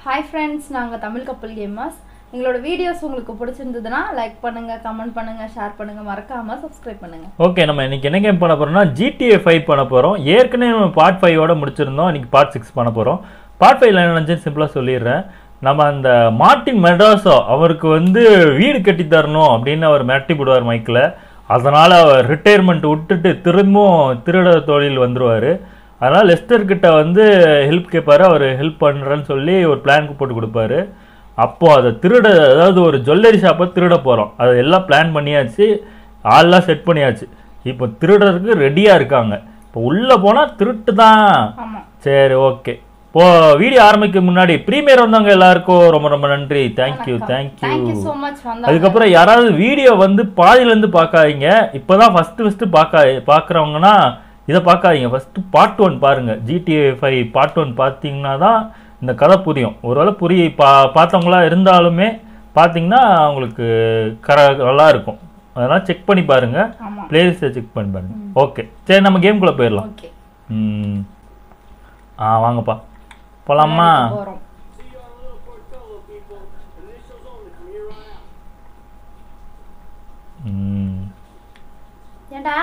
Hi friends நாங்கள் தமிழ் கப்பல் gamers எங்களோட வீடியோஸ் உங்களுக்கு பிடிச்சிருந்ததுன்னா லைக் பண்ணுங்க கமெண்ட் பண்ணுங்க ஷேர் பண்ணுங்க மறக்காம சப்ஸ்கிரைப் பண்ணுங்க ஓகே நம்ம இன்னைக்கு என்ன கேம் பண்ண போறோம்னா ஜிடிஏ ஃபைவ் பண்ண போறோம் ஏற்கனவே நம்ம பார்ட் ஃபைவோட முடிச்சிருந்தோம் இன்னைக்கு பார்ட் சிக்ஸ் பண்ண போறோம் பார்ட் ஃபைவ்ல என்ன நினைச்சு சிம்பிளா சொல்லிடுறேன் நம்ம அந்த மார்ட்டின் மெட்ராஸோ அவருக்கு வந்து வீடு கட்டி தரணும் அப்படின்னு அவர் மிரட்டி போடுவார் மைக்கில் அதனால அவர் ரிட்டையர்மெண்ட் விட்டுட்டு திரும்பவும் திருட தொழில் வந்துருவாரு அதனால லெஸ்டர் கிட்ட வந்து ஹெல்ப் கேட்பாரு அவர் ஹெல்ப் பண்றேன்னு சொல்லி ஒரு பிளான் போட்டு கொடுப்பாரு அப்போ அதை திருட அதாவது ஒரு ஜுவல்லரி ஷாப்பை திருட போகிறோம் அதை எல்லாம் பிளான் பண்ணியாச்சு ஆள்லாம் செட் பண்ணியாச்சு இப்போ திருடுறதுக்கு ரெடியாக இருக்காங்க இப்போ உள்ளே போனால் திருட்டு தான் ஆமா சரி ஓகே இப்போ வீடியோ ஆரம்பிக்க முன்னாடி ப்ரீமியர் வந்தவங்க எல்லாருக்கும் ரொம்ப ரொம்ப நன்றி thank you thank you thank you so much வந்தா அதுக்கப்புறம் யாராவது வீடியோ வந்து பாதியிலேருந்து பார்க்காதீங்க இப்போதான் ஃபஸ்ட்டு ஃபஸ்ட்டு பார்க்க பார்க்குறவங்கன்னா இதை பார்க்காதீங்க ஃபஸ்ட்டு பார்ட் ஒன் பாருங்கள் ஜிடிஏ ஃபைவ் பார்ட் ஒன் பார்த்தீங்கன்னா தான் இந்த கதை புரியும் ஒருவேளை புரிய பா பார்த்தவங்களா இருந்தாலுமே பார்த்தீங்கன்னா அவங்களுக்கு கர நல்லா இருக்கும் அதெல்லாம் செக் பண்ணி பாருங்கள் ஆமா பிளேலிஸ்ட்டை செக் பண்ணி பாருங்க ஓகே சரி நம்ம கேம்குள்ளே போயிடலாம் ஓகே ம். ஆ வாங்கப்பா போலாமா போறோம் ம். ஏண்டா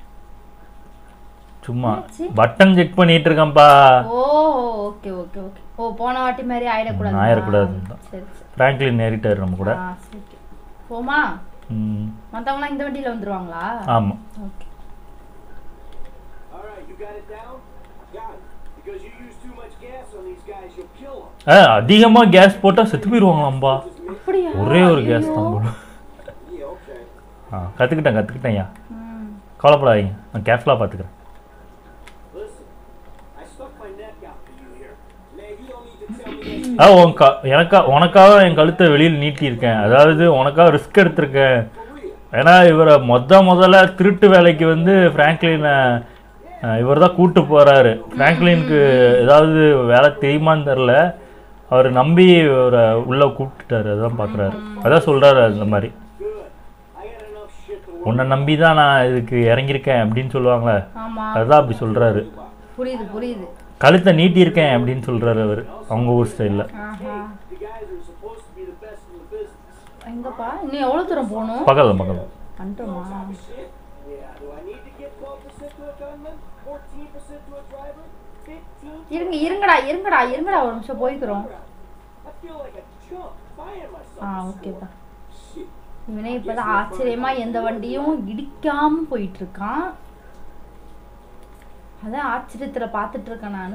சும்மா என்னாச்சு? பட்டன் செக் பண்ணிட்டு இருக்கேன்ப்பா oh okay okay okay oh போன வாட்டி மாதிரி ஆயிடக்கூடாது ஆயிடக்கூடாதுன்னு தான். சரி சரி ஃப்ராங்க்லின் ஏறிட்டார் நம்ம கூட ஆ சரி போமா ம். மத்தவங்களாம் இந்த வண்டியில வந்துருவாங்களா ஆமா okay All right, you got it down? Got it. Because you use too much gas on these guys, you'll kill them. ஆ அதிகமா கேஸ் போட்டா செத்து போயிடுவாங்களாம்பா அப்படியா ஒரே ஒரு கேஸ் தான் போடும் Yeah, okay. ஆ கற்றுக்கிட்டேன் கற்றுக்கிட்டேன்யா ம். கவலைப்படாதீங்க நான் கேர்ஃபுல்லாக பார்த்துக்கிறேன் Listen, I stuck my neck out for you here. Now, you don't need to tell me that ஆ உன் க எனக்கா உனக்காக என் கழுத்தை வெளியில் நீட்டியிருக்கேன் அதாவது உனக்காக ரிஸ்க் எடுத்திருக்கேன் for real. ஏன்னா இவரை மொத முதல்ல திருட்டு வேலைக்கு வந்து ஃப்ராங்க்லினை இவர் தான் கூட்டு போறாரு ஃப்ராங்க்லினுக்கு ஏதாவது வேலை தெரியுமான்னு தெரில அவர் நம்பி இவரை உள்ள கூப்பிட்டுட்டாரு அதான் பார்க்குறாரு அதான் சொல்றாரு அந்த மாதிரி Good. I got enough shit to work உன்னை நம்பி தான் நான் இதுக்கு இறங்கியிருக்கேன் அப்படின்னு சொல்லுவாங்களே ஆமா அதுதான் அப்படி சொல்றாரு புரியுது புரியுது கழுத்தை நீட்டியிருக்கேன் அப்படின்னு சொல்றாரு அவர் அவங்க ஊர் ஸ்டைலில் ஆஹா The guys are supposed to be the best in the business. எங்கப்பா இன்னும் எவ்வளவு தூரம் போகணும் பகல் பகல் வந்துட்டோமா Shit. Yeah, do I need to get 12% to a gunman? 14% to a driver? 15 இருங்க இருங்கடா இருங்கடா இருங்கடா ஒரு நிமிஷம் போய்க்கிறோம் I feel like a chump buying myself. ஆ ஓகேப்பா Shit. இவனே இப்பதான் ஆச்சரியமா எந்த வண்டியும் இடிக்காம போயிட்டு இருக்கான் அதான் ஆச்சரியத்துல பாத்துட்டு இருக்கேன் நானு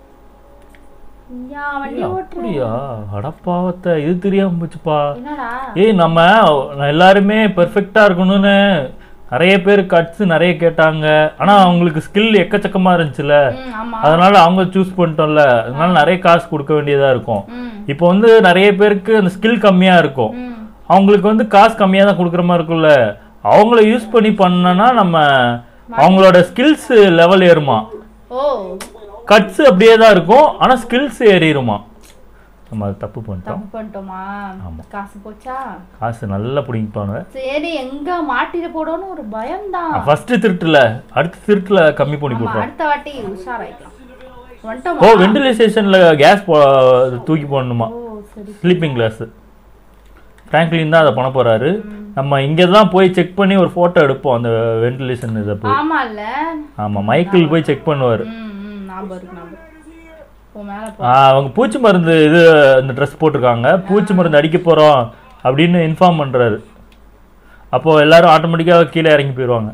ஐயா வண்டி ஓட்டுறேன் அப்படியா அடப்பாவத்தை இது தெரியாம போச்சுப்பா என்னடா ஏய் நம்ம எல்லாருமே பெர்ஃபெக்டா இருக்கணும்னு நிறைய பேர் கட்ஸ் நிறைய கேட்டாங்க ஆனா அவங்களுக்கு ஸ்கில் எக்கச்சக்கமா இருந்துச்சுல ம் ஆமா அதனால அவங்க சூஸ் பண்ணிட்டோம்ல அதனால நிறைய காசு கொடுக்க வேண்டியதா இருக்கும் ம் இப்போ வந்து நிறைய பேருக்கு அந்த ஸ்கில் கம்மியா இருக்கும் ம் அவங்களுக்கு வந்து காசு கம்மியா தான் கொடுக்குற மாதிரி இருக்கும்ல அவங்கள யூஸ் பண்ணி பண்ணனா நம்ம அவங்களோட ஸ்கில்ஸ் லெவல் ஏறுமா ஓ கட்ஸ் அப்படியே தான் இருக்கும் ஆனா ஸ்கில்ஸ் ஏறிடுமா நம்ம அது தப்பு பண்ணிட்டோம் தப்பு பண்ணிட்டோமா ஆமா. காசு போச்சா காசு நல்லா பிடிப்பாங்க சரி எங்க மாட்டிட்டு போடணும்னு ஒரு பயம்தான் ஃபர்ஸ்ட் திருட்டுல அடுத்த திருட்டுல கம்மி பண்ணி ஆமா போட்டுரும் அடுத்த வாட்டி உஷாராயிக்கலாம் ஓ வந்துட்டோமா வென்டிலேஷன்ல கேஸ் தூக்கி போடணுமா ஓ சரி ஸ்லீப்பிங் கிளாஸ் ஃப்ராங்க்லின் தான் அதை பண்ண போறாரு நம்ம இங்கே தான் போய் செக் பண்ணி ஒரு ஃபோட்டோ எடுப்போம் அந்த வென்டிலேஷன் இதை போய் ஆமா இல்ல ஆமாம் மைக்கிள் போய் செக் பண்ணுவார் ம் ம் ஞாபகம் இருக்கு ஞாபகம் இருக்கு. போ மேல போ அவங்க பூச்சி மருந்து இது இந்த ட்ரெஸ் போட்டிருக்காங்க பூச்சி மருந்து அடிக்க போகிறோம் அப்படின்னு இன்ஃபார்ம் பண்ணுறாரு அப்போது எல்லாரும் ஆட்டோமேட்டிக்காக கீழே இறங்கி போயிடுவாங்க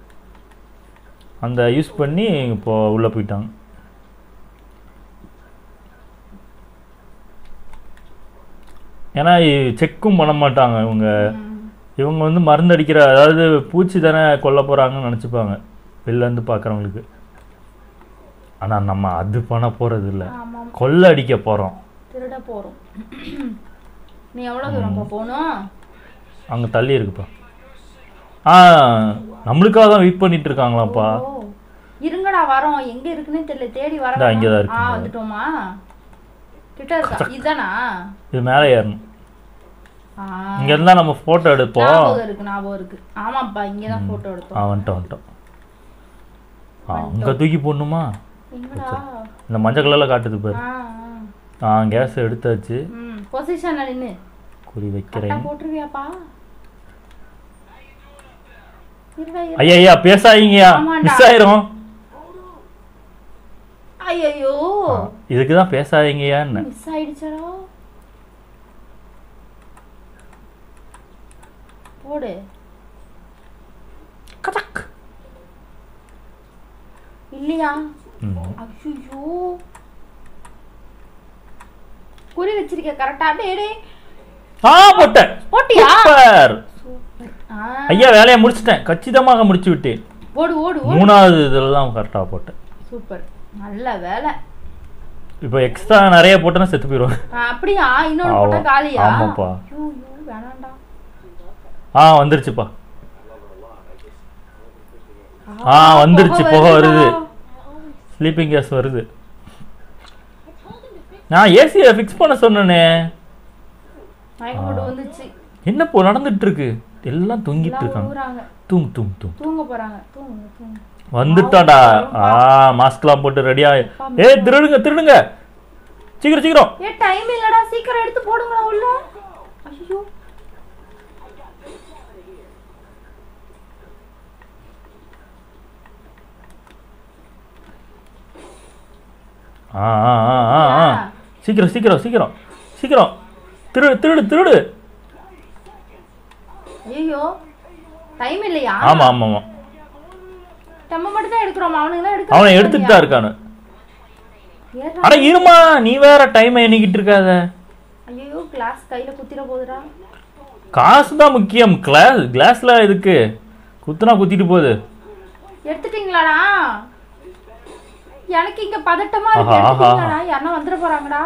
அந்த யூஸ் பண்ணி இப்போ உள்ளே போயிட்டாங்க ஏன்னா செக்கும் பண்ண மாட்டாங்க இவங்க ம். இவங்க வந்து மருந்து அடிக்கிற அதாவது பூச்சி தானே கொல்ல போகிறாங்கன்னு நினச்சிப்பாங்க வெளில இருந்து பார்க்குறவங்களுக்கு ஆனால் நம்ம அது பண்ண போகிறது இல்லை ஆமா கொள்ள அடிக்க போகிறோம் திருட போறோம் நீ எவ்வளவு தூரம் போ போகணும் அங்கே தள்ளி இருக்குப்பா ஆ நம்மளுக்காக தான் வெயிட் பண்ணிட்டு இருக்காங்களாப்பா ஓ இருங்கடா வரோம் எங்க இருக்குன்னே தெரியல தேடி வர இந்தா, இங்கதான் வேணாம். இருக்கு. ஆ வந்துட்டோமா கிட்ட இருக்கா இதுதானா இது மேலே ஏறணும் ஆ இங்கே இருந்தால் நம்ம ஃபோட்டோ எடுப்போம் ஞாபகம் இருக்கு ஞாபகம் இருக்கு ஆமாப்பா இங்கதான் போட்டோ ஆ எடுத்தோம் வந்துட்டோம் வந்துட்டோம் ஆ அங்கே தூக்கி போடணுமா எங்கடா இந்த மஞ்சள் கலரில் காட்டுது பாரு ஆ ஆ. ஆ கேஸ் எடுத்தாச்சு ம் பொசிஷன்ல நின்னு குறி கரெக்டா வைக்கிறேன் போட்டுருவியாப்பா இருடா, இரு. ஐயா ஐயா பேசாதீங்கயா ஆமாண்டா. மிஸ் ஆயிரும் ஐயையோ இதுக்கு தான் பேசாதீங்கயான்னு மிஸ் ஆயிடுச்சடா போடு கதக் இல்லையா ம். ஐயோ குறி வச்சிருக்க கரெக்டா டேய் டேய் ஆ போட்டேன் போட்டியா சூப்பர் ஆ, ஐயா வேலையை முடிச்சிட்டேன் கச்சிதமாக முடிச்சு விட்டேன் ஓடு ஓடு ஓடு மூணாவது இதில் தான் கரெக்டாக போட்டேன் சூப்பர் நல்ல வேலை இப்போ எக்ஸ்ட்ரா நிறைய போட்டேன்னா செத்து போயிடுவேன் ஆ, அப்படியா இன்னொரு ஆமா. போட்டா காலியா ஆமாப்பா. ஐயோ, ஐயோ, வேணாம்டா ஆ வந்துருச்சுப்பா ஆ, ஆ, வந்துருச்சு, புகை வருது. வருதுடா. ஸ்லீப்பிங் கேஸ் வருது நான் ஏசியை ஃபிக்ஸ் பண்ண சொன்னேனே மயக்கம் போட்டு வந்துச்சு என்ன இப்போ நடந்துட்டு இருக்கு எல்லாம் தூங்கிட்டு எல்லாம் இருக்காங்க ஊறாங்க தூங்கு தூங்கு தூங்கு தூங்க போறாங்க தூங்க தூங்க வந்துட்டாடா ஆ மாஸ்க்லாம் போட்டு ரெடியா ஏ திருடுங்க திருடுங்க சீக்கிரம் சீக்கிரம் ஏ டைம் இல்லடா சீக்கிரம் எடுத்து போடுங்களா உள்ள ஐயோ ஆ ஆ ஆ ஆ ஆ சீக்கிரம் சீக்கிரம் சீக்கிரம் சீக்கிரம் திருடு திருடு திருடு ஐயோ டைம் இல்லையா ஆமா ஆமா ஆமா நம்ம மட்டும் தான் எடுக்கிறோம் அவனுங்க எடுக்க அவனை எடுத்துட்டு தான் இருக்கானு ஏறா. அட இருமா நீ வேற டைம் எண்ணிக்கிட்டு இருக்காத ஐயோ கிளாஸ் கையில குத்திர போகுதுடா காசு தான் முக்கியம் கிளாஸ் கிளாஸ்ல இதுக்கு குத்துனா குத்திட்டு போகுது எடுத்துட்டீங்களாடா எனக்கு இங்க பதட்டமா ஆஹா, இருக்கு ஆஹா. எடுத்துட்டீங்களாடா யாருன்னா வந்துட போறாங்கடா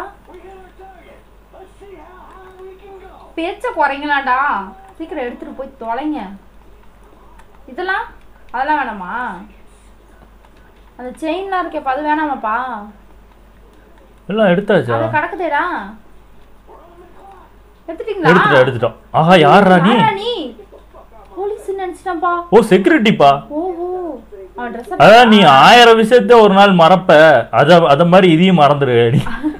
பேச்ச குறைங்களாடா சீக்கிரம் எடுத்துட்டு போய் தொலைங்க இதெல்லாம் அதெல்லாம் வேணாமா அந்த செயின்லாம் இருக்கே அது வேணாமாப்பா எல்லாம் எடுத்தாச்சா அது கடக்குதேடா எடுத்துட்டீங்களா எடுத்துட்டோம் எடுத்துட்டோம் ஆஹா யாரா நீ யாரா நீ போலீஸ் நினைச்சிட்டேன்ப்பா ஓ செக்யூரிட்டிப்பா ஓஹோ அவன் ட்ரெஸ் அதான் நீ ஆயிரம் விஷயத்த ஒரு நாள் மறப்ப அத அத மாதிரி இதையும் மறந்துடு நீ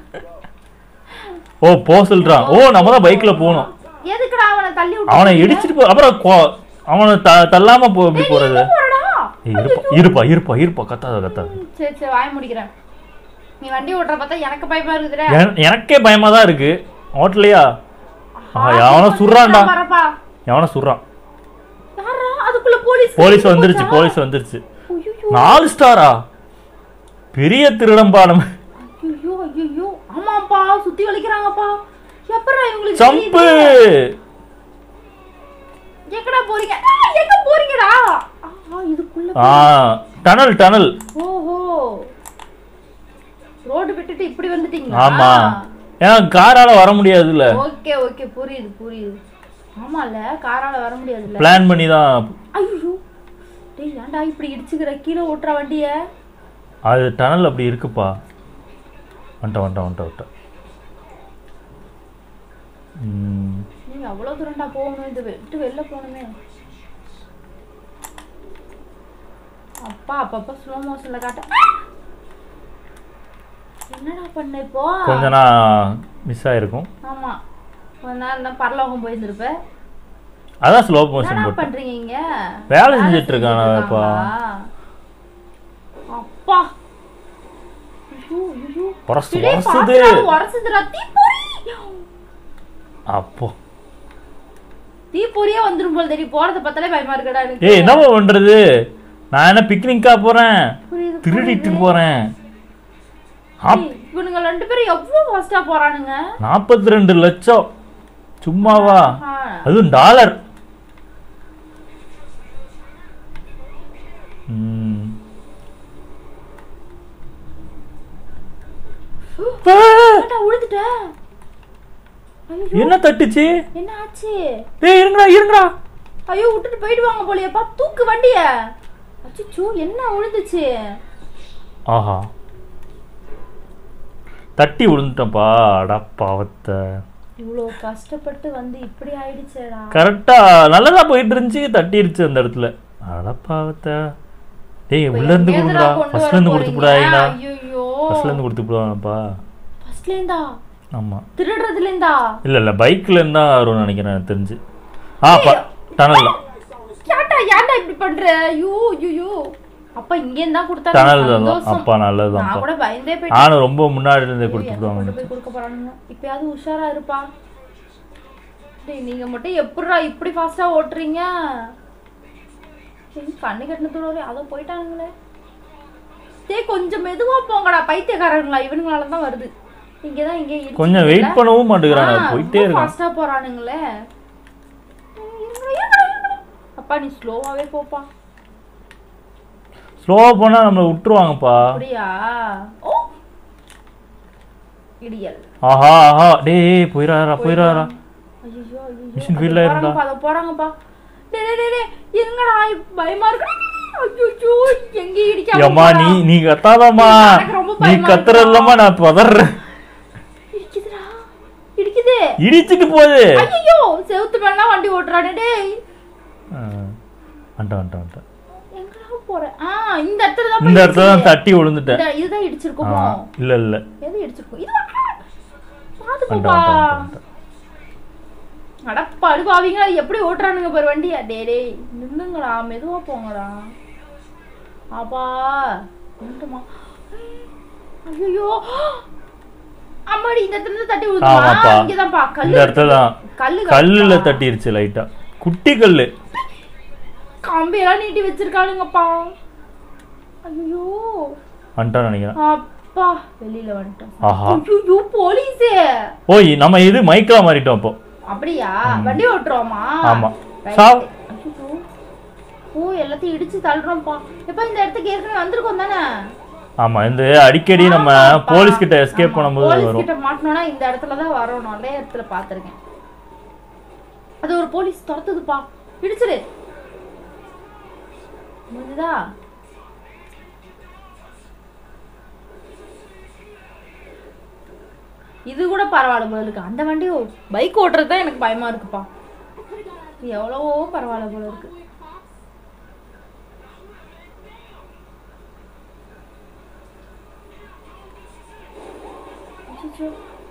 ஓ போ சொல்றான் ஓ நம்ம தான் பைக்ல போகணும் எதுக்குடா அவனை தள்ளி விட்டு அவனை இடிச்சிட்டு போ அப்புறம் கொ- அவனை த தள்ளாம போ எப்படி போறது போறடா ஏய், இருப்பா இருப்பா இருப்பா இருப்பா கத்தாத கத்தாத சரி சரி வாய முடிக்கிறேன் நீ வண்டி ஓட்டுற பார்த்தா எனக்கு பயமா இருக்குதுடா என- எனக்கே பயமா தான் இருக்கு ஹோட்டலையா ஆஹா எவனோ சுடுறான்டா வரப்பா எவனோ சுடுறான் யாரா அதுக்குள்ள போலீஸ் போலீஸ் வந்துருச்சு போலீஸ் வந்துருச்சு ஐயோ நாலு ஸ்டாரா பெரிய திருடம்பா நம்ம ஐயோ ஐயோ ஆமாப்பா சுத்தி வலிக்கிறாங்கப்பா எப்பறா இவங்களுக்கு சம்பு தெரியுது? எங்கடா போறீங்க ஆ, எங்க போறீங்கடா ஆஹா இதுக்குள்ள ஆ டனல் டனல் ஓஹோ ரோடு விட்டுட்டு இப்படி வந்துட்டீங்களா ஆமா ஏன்னா காரால வர முடியாதுல்ல ஓகே ஓகே புரியுது புரியுது ஆமால காரால வர முடியாதுல்ல பிளான் பண்ணி தான் ஐயோ டேய் ஏன்டா இப்படி இடிச்சுக்கிற கீழே ஓட்டுற வண்டிய அது டனல் அப்படி இருக்குப்பா வந்துட்டேன் வந்துட்டேன் வந்துட்டேன் வந்துட்டேன் ம், நீ அவ்வளவு தூரம்டா போகணும் இது விட்டு வெளில போகணுமே அப்பா அப்பப்ப ஸ்லோ மோஷன்ல காட்ட என்னடா பண்ண இப்போ கொஞ்ச நான் மிஸ் ஆயிருக்கும் ஆமா கொஞ்ச நேரம் தான் பரலோகம் போயிருந்திருப்ப அதான் ஸ்லோ மோஷன் என்னடா போட்டு பண்றீங்க இங்க வேலை செஞ்சுட்டு இருக்கான் செஞ்சுட்டு அவன்ப்பா. இருக்காங்களா? அப்பா ஐயோ, ஐயோ. உரசு டேய், உரசுது பாத்துடா, உரசுதுடா, தீப்பொறி. அப்போ தீப்பொறியே வந்துரும் போல தெரியும் போறத பார்த்தாலே பயமா இருக்குடா எனக்கு ஏய் என்னப்பா பண்றது நான் என்ன பிக்னிக்கா போறேன் புரியுது, திருடிட்டு புரியுது. போறேன் ஏய், இவனுங்க ரெண்டு பேரும் எவ்வளவு ஃபாஸ்டா போறானுங்க நாற்பத்தி ரெண்டு லட்சம் சும்மாவா ஆ. அதுவும் டாலர் ம். ஆ, ஏன்டா உழுதுட்ட ஐயோ என்ன தட்டுச்சு என்ன ஆச்சு டேய் இருங்கடா இருங்கடா ஐயோ விட்டுட்டு போயிடுவாங்க போலயேப்பா தூக்கு வண்டிய அச்சோ என்ன உழுதுச்சு ஆஹா தட்டி விழுந்துட்டேன்ப்பா அடா பாவத்தை இவ்வளோ கஷ்டப்பட்டு வந்து இப்படி ஆயிடுச்சேடா கரெக்டா நல்லதா போயிட்டு இருந்துச்சு தட்டிருச்சு அந்த இடத்துல அட பாவத்தை டேய் உள்ள இருந்து கொடுங்கடா ஃபர்ஸ்ட்ல இருந்து கொடுத்து விடாதீங்கடா ஐயோ ஃபர்ஸ்ட்ல இருந்து கொடுத்து விடுவாங்கப்பா ஃபர்ஸ்ட்ல இருந்தா ஆமா திருடுறதுல இருந்தா இல்ல இல்ல பைக்ல இருந்தா வரும்னு நினைக்கிறேன் எனக்கு தெரிஞ்சு ஆ டனல்ல ஏன்டா ஏன்டா இப்படி பண்ற ஐயோ ஐயோ அப்பா இங்க இருந்தா கொடுத்தா டனல் எனக்கு தான் சந்தோஷம். அப்பா நல்லதுதான்ப்பா நான் கூட பயந்தே போயிட்டேன் நானும் ரொம்ப முன்னாடி இருந்தே எங்க கொடுத்துருவாங்க கொண்டு போய் கொடுக்க போறானுங்க இப்பயாவது உஷாரா இருப்பா டேய் நீங்க மட்டும் எப்படிடா இப்படி ஃபாஸ்டா ஓட்டுறீங்க சரி, கண்ணு கட்டினத்தோட அதோ போயிட்டானுங்களே டேய் கொஞ்சம் மெதுவா போங்கடா பைத்தியக்காரங்களா இவனுங்களால தான் வருது இங்க தான் இங்கே கொஞ்சம் வெயிட் பண்ணவும் மாட்டேங்கிறாங்க போயிட்டே இருக்கான் ஃபாஸ்டா போறானுங்களே இருங்கடா, இருங்கடா, இருங்கடா. அப்பா நீ ஸ்லோவாவே போப்பா ஸ்லோவா போனா நம்மள விட்டுருவாங்கப்பா அப்படியா ஓ இடியல் ஆஹா ஆஹா டேய் போயிடாரா போயிடாரா ஐயோ Mission field ல இருந்தா. போறாங்கப்பா அதோ போறாங்கப்பா டேய் டேய், டேய் டேய் இருங்கடா பயமா இருக்கு ஐயோ எங்க இடிக்காம ஏம்மா நீ நீ கத்தாதம்மா எனக்கு ரொம்ப நீ பயமா கத்துறதுலமா நான் பதறேன் இடிக்குதுடா இடிக்குது இடிச்சிட்டு போகுது ஐயோ செவுத்து மேலாம் வண்டி ஓட்டுறானே டேய் ஆ, வந்துட்டேன் வந்துட்டேன் வந்துட்டேன் எங்கடா போற ஆ இந்த இடத்துல தான் இந்த இடத்துல தான் தட்டி விழுந்துட்டேன் இந்த- இதுதான் ஆ, இடிச்சிருக்குமோ இல்ல இல்ல எது இடிச்சிருக்கும் இது பாத்து வந்துட்டேன் போப்பா வந்துட்டேன் வந்துட்டேன் அடப்பா அழுவாவீங்களா எப்படி ஓட்டுறானுங்க பாரு வண்டியா டே டேய் நில்லுங்கடா மெதுவா போங்கடா ஆப்பா நின்றுமா ஐயோ அம்மாடி இந்த இடத்துல இருந்து தட்டி விழுந்துமா ஆமாப்பா இங்கதான்ப்பா கல்லு இந்த இடத்துல தான் கல்லு கல்லுல தட்டிருச்சு லைட்டா குட்டி கல்லு கம்பியெல்லாம் நீட்டி வச்சிருக்கானுங்கப்பா ஐயோ வந்துட்டான்னு நினைக்கிறேன் அப்பா வெளியில வந்துட்டோம் ஆஹா ஐயோ போலீஸே ஓய் நம்ம இது மைக்கா மாறிட்டோம் அப்போ அப்படியா வண்டி ஓட்டுறோமா ஆமா. Right. சாவ். ஐயோ. ஓ எல்லாத்தையும் இடிச்சு தள்ளுறோம்ப்பா எப்ப இந்த இடத்துக்கு ஏற்கனவே வந்திருக்கோம் தானே ஆமா இந்த அடிக்கடி நம்ம ஆமாப்பா. போலீஸ் கிட்ட எஸ்கேப் ஆமா, பண்ணும்போது போலீஸ் வரும் கிட்ட மாட்டணும்னா இந்த இடத்துல தான் வரும் நிறைய இடத்துல பார்த்திருக்கேன் அது ஒரு போலீஸ் துரத்துதுப்பா இடிச்சிரு முடிஞ்சுதா இது கூட பரவாயில்ல போல இருக்கு அந்த வண்டி பைக் ஓட்டுறது தான் எனக்கு பயமா இருக்குப்பா இது எவ்வளவோ பரவாயில்ல போல இருக்கு அச்சச்சோ.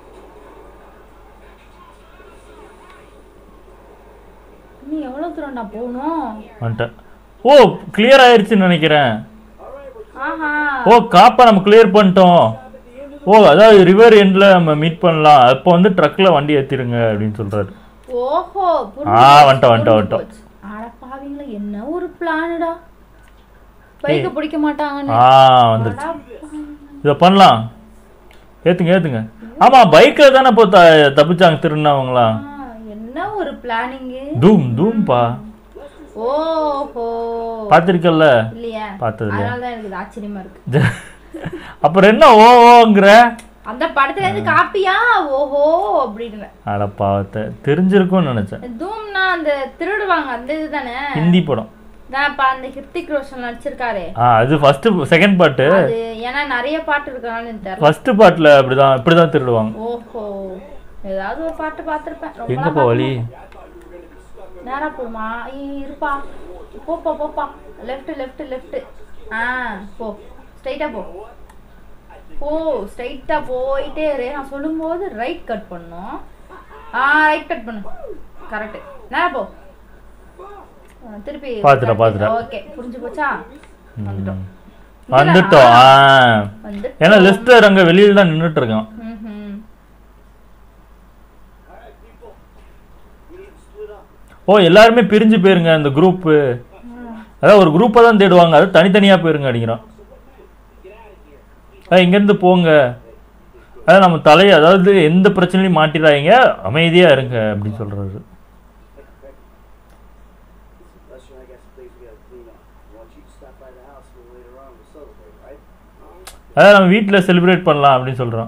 நீ எவ்வளவு தூரம் நான் போகணும் வந்துட்டேன் ஓ கிளியர் ஆயிருச்சுன்னு நினைக்கிறேன் ஆஹா ஓ காப்பை நம்ம கிளியர் பண்ணிட்டோம் ஓ அதாவது ரிவர் எண்ட்ல நம்ம மீட் பண்ணலாம் அப்போ வந்து ட்ரக்ல வண்டி ஏத்திருங்க அப்படின்னு சொல்றாரு ஓஹோ ஆ, வந்துட்டோம், வந்துட்டோம், வந்துட்டோம். அட பாவீங்களா என்ன ஒரு பிளானுடா பைக்க பிடிக்க மாட்டாங்கன்னு ஆ வந்துருச்சு அட இதை பண்ணலாம் ஏத்துங்க ஏத்துங்க ஆமா பைக்ல தானே இப்போ த- தப்பிச்சாங்க திருநவங்களாம் ஆ, என்ன ஒரு பிளானிங்கு தூம் தூம்பா ஓஹோ பார்த்திருக்கல்ல இல்லையா பார்த்தது இல்லையா? அதனாலதான் எனக்கு இது ஆச்சரியமா இருக்கு அப்புறம் என்ன ஓ ஓங்கிற அந்த படத்துல இருந்து காப்பியா ஓஹோ அப்படின்னு அட பாவத்தை தெரிஞ்சிருக்கும்னு நினைச்சேன் தூம்னா அந்த திருடுவாங்க அந்த இதுதானே ஹிந்தி படம் நான் இப்ப அந்த ஹிருத்திக் ரோஷன் நடிச்சிருக்காரே ஆ அது ஃபர்ஸ்ட் செகண்ட் பார்ட்டு அது ஏன்னா நிறைய பாட்டு இருக்கனால எனக்கு தெரியல ஃபர்ஸ்ட் பார்ட்ல அப்படிதான் இப்படிதான் திருடுவாங்க ஓஹோ ஏதாவது ஒரு பாட்டு பார்த்திருப்பேன் ரொம்ப எங்கப்பா வழி நேரா போமா ஐயோ, இருப்பா போப்பா போப்பா லெஃப்ட் லெஃப்ட் லெஃப்ட் ஆ போ ஸ்ட்ரைட்டா போ போ ஸ்ட்ரைட்டா போயிட்டே இரு நான் சொல்லும்போது ரைட் கட் பண்ணும் ஆ ரைட் கட் பண்ணு கரெக்ட் நேரா போ ஆ, திருப்பி பாத்துட்டேன், பாத்துட்டேன். ஓகே புரிஞ்சு போச்சா வந்துட்டோம் வந்துட்டோம் ஆ வந்து ஏன்னா லெஸ்டர் அங்க வெளியில தான் நின்னுட்டு இருக்கான் ம்ஹும். ஓ எல்லாருமே பிரிஞ்சு போயிருங்க அந்த குரூப் அதான் ஒரு குரூப்பை தான் தேடுவாங்க அது தனித்தனியா போயிருங்க அடிக்கிறான் அதான் இங்கேருந்து போங்க அதான் நம்ம தலையை அதாவது எந்த பிரச்சனையும் மாட்டிடாதீங்க அமைதியா இருங்க அப்படின்னு சொல்றாரு Lester and I got some things we gotta clean up. I want you to stop by the house a little later on to celebrate, right? அதான் நம்ம வீட்டில் செலிப்ரேட் பண்ணலாம் அப்படின்னு சொல்றான்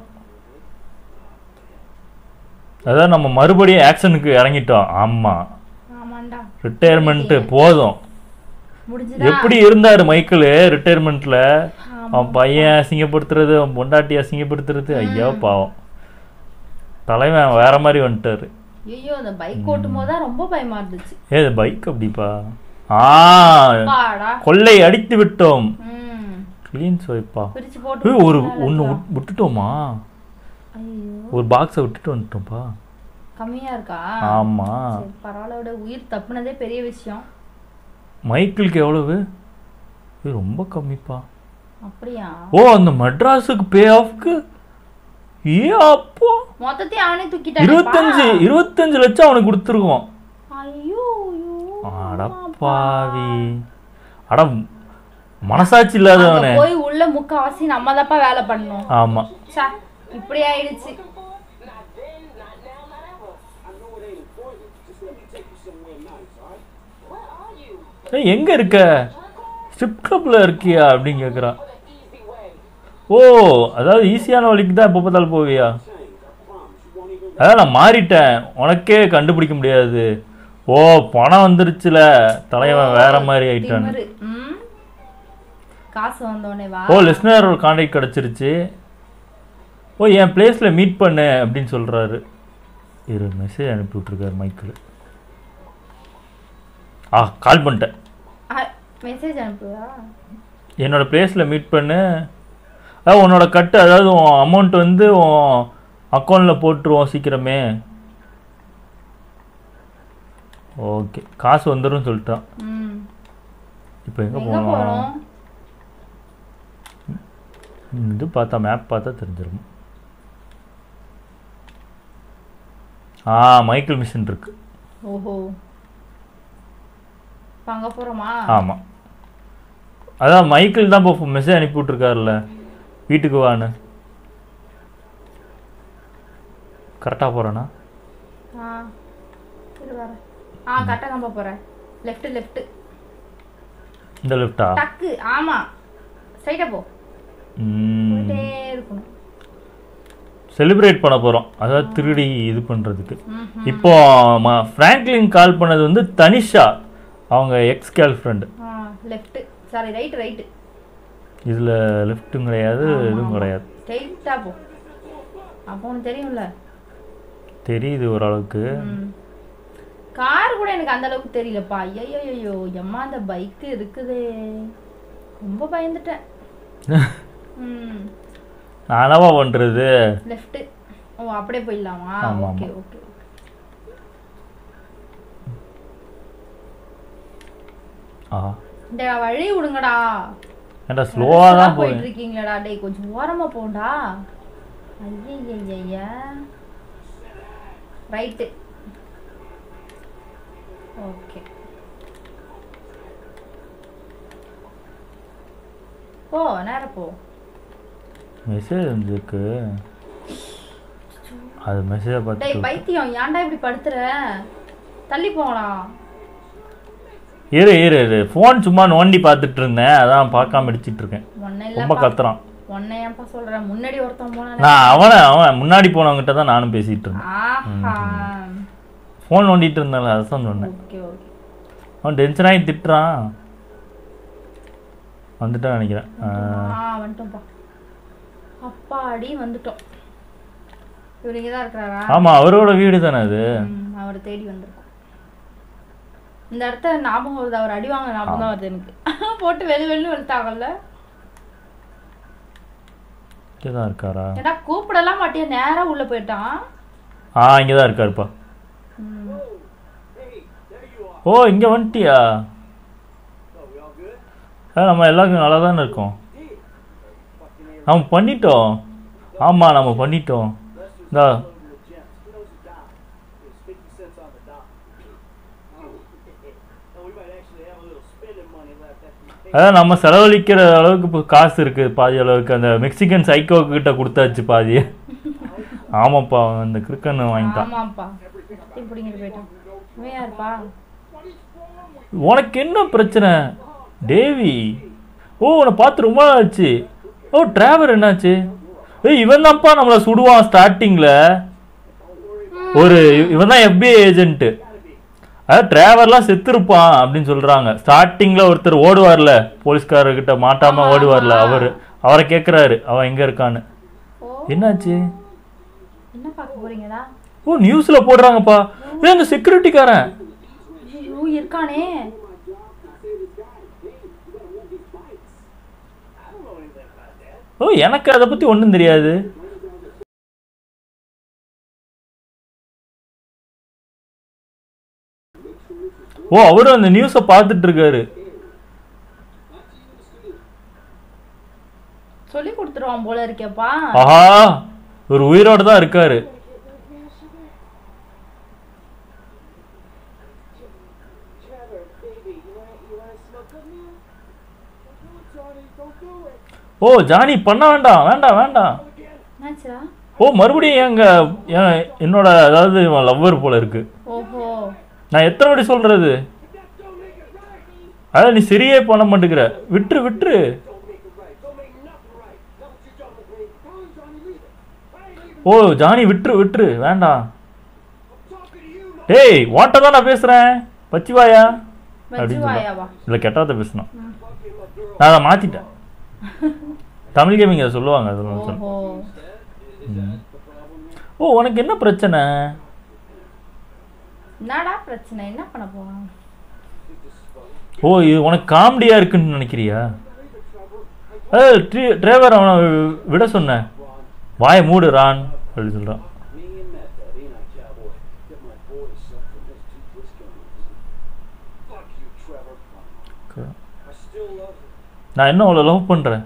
அதான் நம்ம மறுபடியும் ஆக்ஷனுக்கு இறங்கிட்டோம் ஆமா ஆமாண்டா ரிட்டையர்மெண்ட் போதும் முடிஞ்சுதா எப்படி இருந்தாரு மைக்கிள் ரிட்டையர்மெண்ட்ல அவன் பையன் அசிங்கப்படுத்துறது அவன் பொண்டாட்டி அசிங்கப்படுத்துறது ஐயோ பாவம் தலைவன் வேற மாதிரி வந்துட்டாரு ஐயோ அந்த பைக் ஓட்டும் போது தான் ரொம்ப பயமா இருந்துச்சு ஏது பைக் அப்படிப்பா ஆ பாடா கொள்ளை அடித்து விட்டோம் ம் கிளீன் ஸ்வைப்பா பிரிச்சு போட்டு ஒரு மேல ஒன்று இருக்கலாம். விட்டுட்டோமா ஐயோ ஒரு பாக்ஸை விட்டுட்டு வந்துட்டோம்ப்பா கம்மியா இருக்கா ஆமா சரி பரவாயில்ல விட உயிர் தப்புனதே பெரிய விஷயம் மைக்கிளுக்கு எவ்வளவு இது ரொம்ப கம்மிப்பா அப்படியா ஓ அந்த மெட்ராஸுக்கு பே ஆஃப்க்கு ஏ அப்போ மொத்தத்தையும் அவனே தூக்கிட்டான் இருபத்தஞ்சு இருபத்தஞ்சு லட்சம் அவனுக்கு கொடுத்துருக்கோம் ஐயோ ஐயோ அடப்பாவி அட மனசாட்சி இல்லாதவனே அங்க போய் உள்ள முக்காவாசி நம்ம தான்ப்பா வேலை பண்ணணும் ஆமா சா இப்படி ஆயிடுச்சு ஏய், எங்க இருக்க ஸ்ட்ரிப் கிளப்ல இருக்கியா அப்படின்னு கேக்குறான் ஓ அதாவது ஈஸியான வழிக்கு தான் எப்போ பார்த்தாலும் போவியா அதான் நான் மாறிட்டேன் உனக்கே கண்டுபிடிக்க முடியாது ஓ பணம் வந்துருச்சுல தலைவன் வேற மாதிரி ஆயிட்டான் திமிரு. ம். காசு வந்தோடனே வா ஓ லிஸ்னர் ஒரு கான்டாக்ட் கிடச்சிருச்சு ஓ என் பிளேஸில் மீட் பண்ணு அப்படின்னு சொல்கிறாரு இரு மெசேஜ் அனுப்பி விட்ருக்காரு மைக்கிள் ஆ கால் பண்ணிட்டேன் மெசேஜ் அனுப்புவா என்னோட பிளேஸில் மீட் பண்ணு அதாவது உன்னோட கட்டு அதாவது உன் அமௌண்ட் வந்து உன் அக்கௌண்ட்டில் போட்டுருவோம் சீக்கிரமே ஓகே காசு வந்துடும் சொல்லிட்டான் ம் இப்போ எங்கே எங்க போகணும் போறோம் ம், இது பார்த்தா மேப் பார்த்தா தெரிஞ்சிடும் ஆ மைக்கேல் மிஷன் இருக்கு ஓஹோ இப்ப அங்க போறோமா ஆமாம் அதான் மைக்கேல் தான் இப்போ மெசேஜ் அனுப்பி விட்ருக்காருல்ல வீட்டுக்கு வான்னு கரெக்டாக போகிறேன்னா ஆ இரு வரேன் ஆ கரெக்டாக தான் போறேன் லெஃப்ட் லெஃப்ட் இந்த லெஃப்டா டக்கு ஆமா ஸ்ட்ரைட்டா போ போயிட்டே இருக்கணும் செலிப்ரேட் பண்ண போகிறோம் அதாவது திருடி இது பண்ணுறதுக்கு ம் இப்போ ஃப்ராங்க்லின் கால் பண்ணது வந்து தனிஷா அவங்க எக்ஸ் கேர்ள் ஃப்ரெண்டு ஆ லெஃப்ட் சாரி ரைட் ரைட் இதில் லெஃப்ட்டும் கிடையாது இதுவும் கிடையாது ஸ்ட்ரைட்டா போ அப்போ உனக்கு தெரியும்ல தெரியுது ஓரளவுக்கு ம் கார் கூட எனக்கு அந்த அளவுக்கு தெரியலப்பா ஐயோ எம்மா அந்த பைக் இருக்குதே ரொம்ப பயந்துட்டேன் ம் நானவா பண்ணுறது லெஃப்ட் ஓ அப்படியே போயிடலாமா ஆமா, ஓகே ஆமா. ஓகே ஆ இந்த வழி விடுங்கடா ஏன்டா ஸ்லோவாக தான் போய் போயிட்டு இருக்கீங்களடா டேய் கொஞ்சம் ஓரமா போண்டா ஐயய்யய்ய ரைட்டு ஓகே போ நேரா போ மெசேஜ் வந்துருக்கு அது மெசேஜை டேய் பார்த்து பைத்தியம் ஏன்டா இப்படி படுத்துற தள்ளி போங்கடா இரு இரு இரு ஃபோன் சும்மா நோண்டி பார்த்துட்டு இருந்தேன் அதான் பார்க்காம அடிச்சிட்டு இருக்கேன் ஒன்னும் ரொம்ப இல்லப்பா கத்துறான் உன்னை ஏன்ப்பா சொல்றேன் முன்னாடி ஒருத்தன் போனானே நான் அவனை அவன் முன்னாடி போனவங்கிட்ட தான் நானும் பேசிட்டு இருந்தேன் ஆஹா ஃபோன் நோண்டிட்டு இருந்தால அதான் சொன்னேன் ஓகே ஓகே அவன் டென்ஷன் ஆகி திட்டுறான் வந்துட்டான் நினைக்கிறேன் ஆ, ஆ வந்துட்டோம்ப்பா அப்பாடி வந்துட்டோம் இவர் இங்கே தான் இருக்கிறாரா ஆமா அவரோட வீடு தானே அது ம், அவரை தேடி வந்திருக்கோம் இந்த இடத்த ஞாபகம் வருது அவர் அடி வாங்க ஞாபகம் தான் வருது எனக்கு போட்டு வெளி வெளின்னு வெளுத்தாங்கல்ல இங்கே தான் இருக்காரா ஏடா கூப்பிடலாம் மாட்டியா நேரா உள்ள போயிட்டான் ஆ இங்கே தான் இருக்காருப்பா ம். ஓ இங்கே வந்துட்டியா ஆ நம்ம எல்லாருக்கும் நல்லா தானே இருக்கோம் நம்ம பண்ணிட்டோம் ஆமாம் நம்ம பண்ணிட்டோம் இந்தா It's 50 cents on the dot. And we might actually have a little spending money left after we pay. அதான் நம்ம செலவழிக்கிற அளவுக்கு இப்போ காசு இருக்கு பாதி அளவுக்கு அந்த மெக்சிகன் சைக்கோ கிட்ட கொடுத்தாச்சு பாதி ஆமாப்பா அவன் அந்த கிறுக்கன் வாங்கிட்டான் ஆமாப்பா இப்படிங்கிட்டு போயிட்டான் இவன் யாருப்பா உனக்கு என்ன பிரச்சனை டேவி ஓ உன்னை பார்த்து ரொம்ப நாள் ஆச்சு ஓ டிராவர் என்னாச்சு ஏய் இவன் தான்ப்பா நம்மளை சுடுவான் ஸ்டார்டிங்கில் ஒரு இவன் தான் FBI ஏஜென்ட்டு அதாவது டிராவர்லாம் செத்துருப்பான் அப்படின்னு சொல்றாங்க ஸ்டார்டிங்ல ஒருத்தர் ஓடுவார்ல போலீஸ்காரர்கிட்ட மாட்டாம ஆமா, ஓடுவார்ல ஆமா. அவரு அவரை கேக்குறாரு அவன் எங்க இருக்கான்னு ஓ என்னாச்சு என்ன பார்க்க போறீங்கடா ஓ நியூஸ்ல போடுறாங்கப்பா ஏ அந்த செக்யூரிட்டிக்காரன் ஐயோ இருக்கானே ஓ எனக்கு அதை பத்தி ஒன்றும் தெரியாது ஓ அவரும் அந்த நியூஸை பார்த்துட்டு இருக்காரு சொல்லி கொடுத்துருவான் போல இருக்கேப்பா ஆஹா ஒரு உயிரோட தான் இருக்காரு Trevor, baby, you wanna you wanna smoke with me? Don't do it, Johnny. Don't do it. ஓ ஜானி பண்ண வேண்டாம் வேண்டாம் வேண்டாம் என்னாச்சா ஓ மறுபடியும் எங்க என் என்னோட அதாவது லவ்வர் போல இருக்கு ஓஹோ நான் எத்தனை வாட்டி சொல்றது அதான் நீ சரியே பண்ண மாட்டேங்கிற விட்டுரு விட்டுரு ஓ ஜானி விட்டுரு விட்டுரு வேண்டாம் டேய் வாட்ட தான் நான் பேசுறேன் பச்சிவாயா வச்சு அப்படின்னு சொல்றா. வாயாவா இல்லை கெட்டாத பேசணும் நான் அதை மாத்திட்டேன் தமிழ் கேமிங் அதை சொல்லுவாங்க அதெல்லாம் சொல் ஓஹோ ஓ உனக்கு என்ன பிரச்சனை என்னடா பிரச்சனை என்ன பண்ண போறான் ஓ இது உனக்கு காமெடியா இருக்குன்னு நினைக்கிறியா ஏ டிரைவர் அவனை விட சொன்னேன் வாயை மூடு ரான் அப்படின்னு சொல்றான் Me and Matt, that ain't I, cowboy? Get my boys sucked from those two twist guns. Fuck you, Trevor. I still love you. நான் என்ன அவளை லவ் பண்றேன்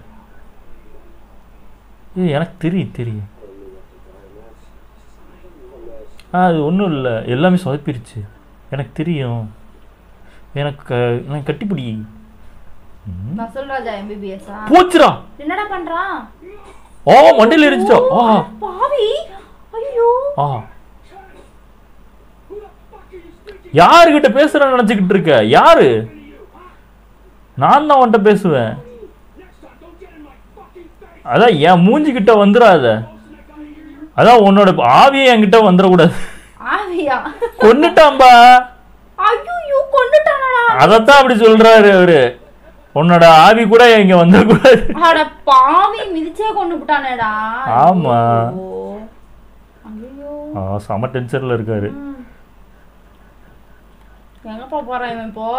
ஏய் எனக்கு தெரியும் தெரியும் ஆ அது ஒன்றும் இல்லை எல்லாமே சொதப்பிருச்சு எனக்கு தெரியும் எனக்கு க- எனக்கு கட்டிப்பிடி ம். நான் சொல்றாஜா எம்பிபிஎஸ்ஸா போச்சுடா என்னடா பண்றான் ஓ மண்டையில் இருந்துச்சா ஆ பாவி ஐயோ ஆ யாருகிட்ட பேசுறேன்னு நினச்சிக்கிட்டு இருக்க யாரு நான் தான் அவன்கிட்ட பேசுவேன் அதான் என் மூஞ்சிக்கிட்ட வந்துடாத அதான் உன்னோட ஆவியே என்கிட்ட வந்துடக்கூடாது ஆவியா கொன்னுட்டான்பா ஐயோ கொண்டுட்டானடா அதைத்தான் அப்படி சொல்றாரு அவரு உன்னோட ஆவி கூட இங்க வந்துடக்கூடாது அட பாவி மிதிச்சே கொண்டு விட்டானேடா ஆமா. ஐயோ ஆ செம டென்ஷன்ல இருக்காரு எங்கப்பா போறான் இவன் இப்போ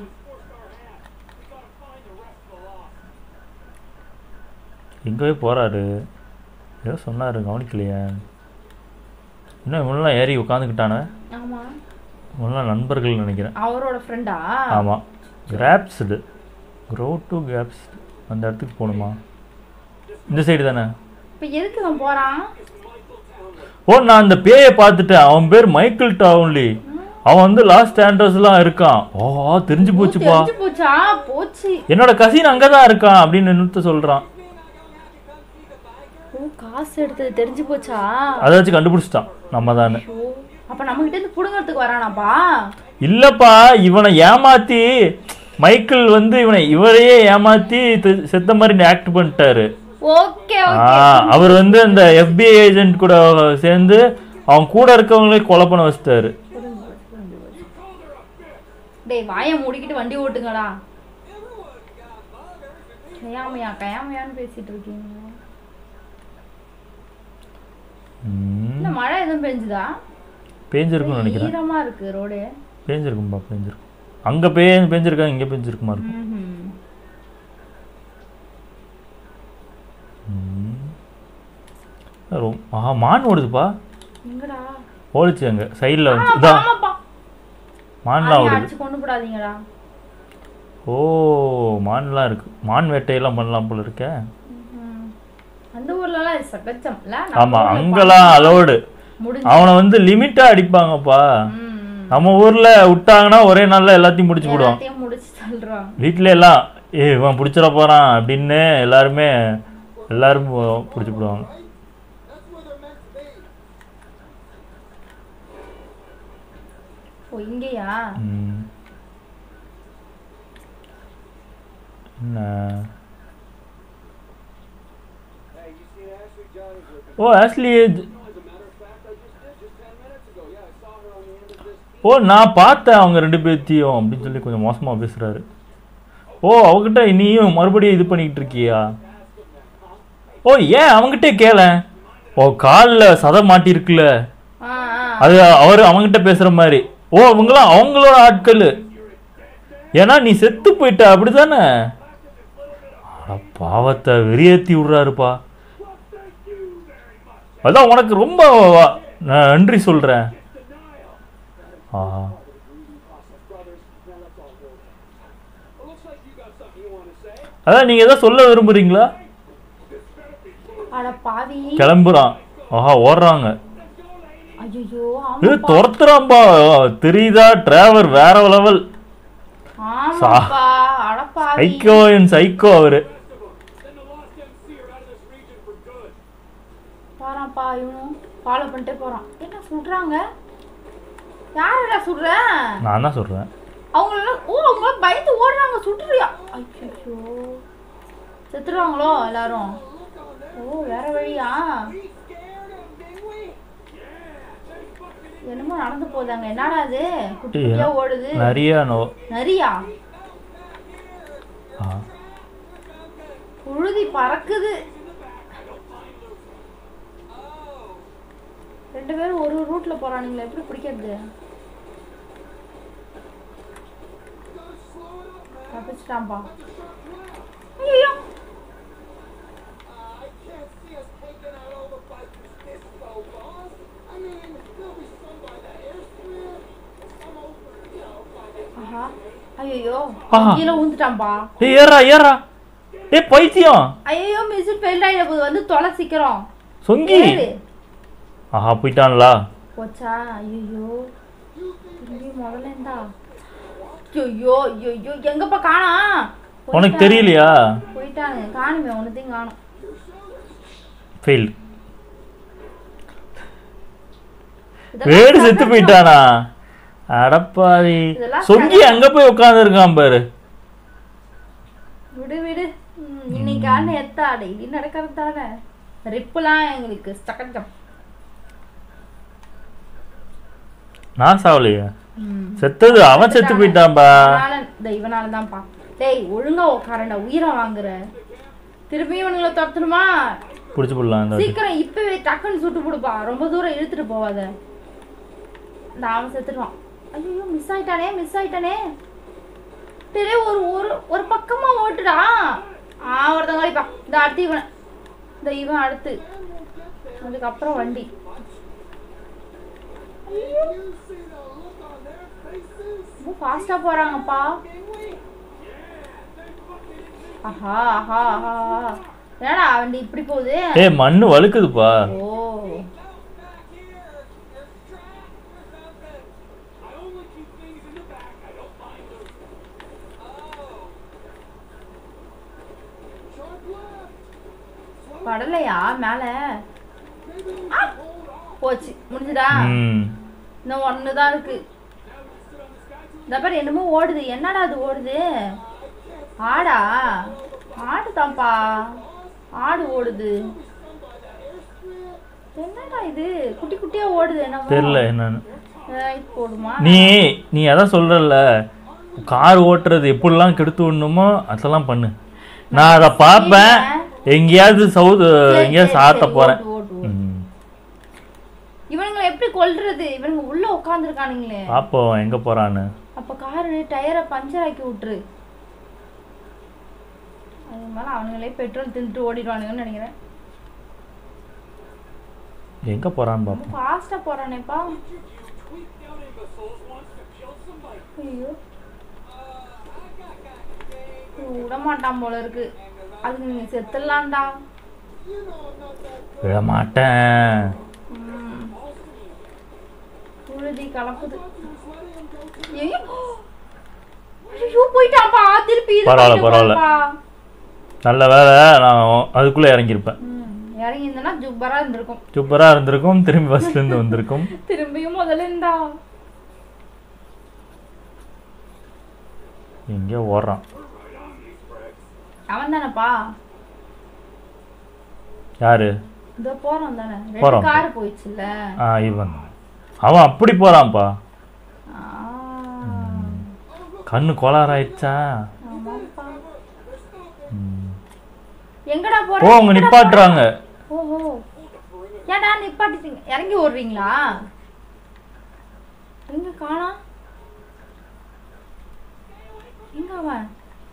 எங்கவே போறாரு ஏதோ சொன்னாரு கவனிக்கலையே இன்னும் இவனெல்லாம் ஏறி உட்காந்துக்கிட்டானே ஆமா இவனெல்லாம் நண்பர்கள் நினைக்கிறேன் அவரோட ஃப்ரெண்டா ஆமாம் கிராப்ஸ்டு க்ரோ டு கிராப்ஸ் அந்த இடத்துக்கு போகணுமா இந்த சைடு தானே இப்ப எதுக்கு இவன் போறான் ஓ நான் அந்த பேயை பார்த்துட்டேன் அவன் பேர் மைக்கேல் டவுன்லி அவன் வந்து லாஸ்ட் ஸ்டாண்டர்ஸ்லாம் இருக்கான் ஓ தெரிஞ்சு போச்சுப்பா தெரிஞ்சு போச்சா போச்சு என்னோட கசின் அங்கே தான் இருக்கான் அப்படின்னு என்னத்த சொல்கிறான் ஓ காசு எடுத்தது தெரிஞ்சு போச்சா அதை வச்சு கண்டுபிடிச்சிட்டான் நம்ம தானே ஐயோ அப்ப நம்ம கிட்ட இருந்து புடுங்கறதுக்கு வரானாப்பா இல்லப்பா இவனை ஏமாத்தி மைக்கேல் வந்து இவனை இவரையே ஏமாத்தி தி- செத்த மாதிரி ஆக்ட் பண்ணிட்டாரு ஓகே ஆ, ஓகே அவர் வந்து அந்த FBI ஏஜென்ட் கூட சேர்ந்து அவன் கூட இருக்கவங்களே கொலை பண்ண வச்சிட்டாரு டேய் வாயை மூடிக்கிட்டு வண்டி ஓட்டுங்கடா கயாமையா கயாமையான்னு பேசிட்டு இருக்கீங்க ம், இந்த மழை எதுவும் பெஞ்சுதா பேஞ்சிருக்கும்னு நினைக்கிறேன் ஈரமா இருக்கு ரோடு பேஞ்சிருக்கும்பா பேஞ்சிருக்கும் அங்க பே பேஞ்சிருக்கா இங்க பேஞ்சிருக்குமா இருக்கும் ம். ரொ- ஆ மான் ஓடுதுப்பா எங்கடா ஓடுச்சு அங்க சைடில் ஆ, வந்து இதான் ஆமாப்பா மான்லாம் ஆவியை ஓடுது அடிச்சு கொண்டு போடாதீங்கடா ஓ மான்லாம் இருக்கு மான் வேட்டையெல்லாம் பண்ணலாம் போல இருக்க ம்ஹும். அந்த ஊர்லலாம் இது சகஜம்ல ஆமா அங்கெல்லாம் அலோடு முடிஞ்சு அவனை வந்து லிமிட்டா அடிப்பாங்கப்பா ம், ம். நம்ம ஊர்ல விட்டாங்கன்னா ஒரே நாள்ல எல்லாத்தையும் முடிச்சு போடுவான் எல்லாத்தையும் முடிச்சு தள்ளுறான் வீட்ல எல்லாம் ஏ இவன் பிடிச்சிட போறான் அப்படின்னு எல்லாருமே எல்லாரும் பிடிச்சி போடுவாங்க ஓ இங்கேயா ம். என்ன Hey, you seen Ashley? Johnny's looking. ஓ actually As a matter of fact, I just did just 10 minutes ago. Yeah, I saw her on the end of this. ஓ நான் பார்த்தேன் அவங்க ரெண்டு பேர்த்தையும் அப்படின்னு சொல்லி கொஞ்சம் மோசமா பேசுறாரு ஓ அவகிட்ட நீயும் மறுபடியும் இது பண்ணிக்கிட்டு இருக்கியா ஓ ஏன் அவங்கிட்டே கேள ஓ காலில் சதை மாட்டிருக்குல்ல ஆ ஆ அது அவர் அவங்கிட்ட பேசுற மாதிரி ஓ அவங்களாம் அவங்களோட ஆட்கள் ஏன்னா நீ செத்து போயிட்ட அப்படிதானே அட பாவத்தை வெறியேத்தி விடுறாருப்பா அதான் உனக்கு ரொம்ப நான் நன்றி சொல்றேன் ஆ அதான் நீங்க ஏதாவது சொல்ல விரும்புறீங்களா அட பாவி கிளம்புறான் ஆஹா ஓடுறாங்க ஐயோ இது ஆமாப்பா துரத்துறான்பா தெரியுதா டிராவர் வேற லெவல் ஆமாப்பா அட பாவி சைக்கோ என் சைக்கோ அவரு பாறான்ப்பா இவனும் ஃபாலோ பண்ணிட்டே போறான் என்ன சுடுறாங்க யாரடா சுடுற நான் தான் சொல்றேன் அவங்களெல்லாம் ஓ அவங்க பயந்து ஓடுறாங்க சுட்டுறியா ஐயோ செத்துருவாங்களோ எல்லாரும் ஓ வேற வழியா என்னமோ நடந்து போதாங்க என்னடா அது குட்டி குட்டியா ஓடுது நிறைய நோ நரியா ஆ. புழுதி பறக்குது ரெண்டு பேரும் ஒரு ரூட்ல போறானுங்களே எப்படி பிடிக்கிறது தப்பிச்சிட்டான்பா ஐயோ ஆஹா ஐயோ ஆஹா. கீழே ஊந்துட்டான்பா ஏய் ஏறா ஏறா ஏய் பைத்தியம் ஐயோ மிஸ் ஃபெயில் ஆயிட போது வந்து தொலை சீக்கிரம் சொங்கி ஏறு ஆஹா போயிட்டான்லா போச்சா ஐயோ திரும்பி முதல்ல இருந்தா ஐயோ ஐயோ எங்கப்பா காணா உனக்கு தெரியலையா போயிட்டாங்க காணுமே ஒன்னுத்தையும் காணும் ஃபெயில் வேடு செத்து போயிட்டானா அடப்பாவி இதெல்லாம் சொங்கி அங்க போய் உட்காந்துருக்கான் பாரு விடு விடு ம், இன்னைக்கு ஆண்டு எத்தா டெய்லி நடக்கிறது தானே ரிப்புலாம் எங்களுக்கு சகஜம் நான் சாவலையா ம். செத்தது அவன் செத்து போயிட்டான்பா இவனால இந்த இவனால தான்ப்பா டேய் ஒழுங்கா உட்காரண்டா உயிரை வாங்குற திருப்பி இவனுங்களை துரத்தணுமா பிடிச்சி போடலாம் இந்த வாட்டி. சீக்கிரம் இப்பவே டக்குன்னு சுட்டு போடுப்பா ரொம்ப தூரம் இழுத்துட்டு போவாத இந்த அவன் செத்துடுவான் ஐயோ மிஸ் ஆயிட்டானே மிஸ் ஆயிட்டானே டேய் ஒரு ஒரு ஒரு பக்கமா ஓட்டுடா ஆ ஒருத்தங்க அடிப்பா இந்த அடுத்து இவன் இந்த இவன் அடுத்து அதுக்கப்புறம் வண்டி ரொம்ப ஃபாஸ்டா போறாங்கப்பா ஆஹா ஆஹா ஆஹா ஆஹா. என்னடா வண்டி இப்படி போகுது ஏய் மண்ணு வழுக்குதுப்பா ஓ படலையா மேல ஆ! போச்சு முடிஞ்சுதா ம் இன்னும் ஒண்ணுதான் இருக்கு இந்த பாரு என்னமோ ஓடுது என்னடா அது ஓடுது ஆடா ஆடு தான்ப்பா ஆடு ஓடுது என்னடா இது குட்டி குட்டியா ஓடுது என்னமோ தெரியல என்னன்னு ஏய், போடுமா நீ நீ அதான் சொல்றல்ல கார் ஓட்டுறது எப்படிலாம் கெடுத்து விடணுமோ அதெல்லாம் பண்ணு நான் அதை பார்ப்பேன் எங்கேயாவது சவுத் சரி, எங்கேயாவது சரி, சாத்த சரி, போறேன் ஓட்டு, ஓட்டு, ஓட்டு. ம். இவனுங்களை எப்படி கொல்றது இவனுங்க உள்ள உட்காந்துருக்கானுங்களே பாப்போம் எங்க போறான்னு அப்ப காரு டயரை பஞ்சர் ஆக்கி விட்டுரு அது மேல அவனுங்களே பெட்ரோல் தின்னுட்டு ஓடிடுவானுங்கன்னு நினைக்கிறேன் எங்க போறான்னு பாப்போம் ரொம்ப ஃபாஸ்டா போறானேப்பா ஐயோ விட மாட்டான் போல இருக்கு அதுக்கு நீங்க செத்துடலாம்டா விட மாட்டேன் ம். புழுதி கலப்புது ஐயோ ஐயோ போயிட்டான்ப்பா திருப்பி இது பரவாயில்ல, பண்ணிட்டு பரவாயில்ல. போறான்ப்பா. நல்ல வேலை நான் அதுக்குள்ள இறங்கியிருப்பேன் ம், இறங்கி இருந்தனா ஜுப்பரா இருந்திருக்கும் சூப்பரா இருந்திருக்கும் திரும்பி பஸ்ல இருந்து வந்திருக்கும் திரும்பியும் முதல்ல இருந்தா எங்கேயோ ஓடுறான் அவன் தானேப்பா யாரு இதோ போறோம் தானே ரெண்டு போறோம். கார் போயிடுச்சுல்ல ஆ இவன் அவன் அப்படி போறான்ப்பா ஆ, கண்ணு கோளாறாயிடுச்சா ஆமாப்பா. ம். எங்கடா ஓ போற அவங்க நிப்பாட்டுறாங்க ஓஹோ ஏன்டா நிப்பாட்டிட்டீங்க இறங்கி ஓடுறீங்களா எங்க காணா எங்க அவன்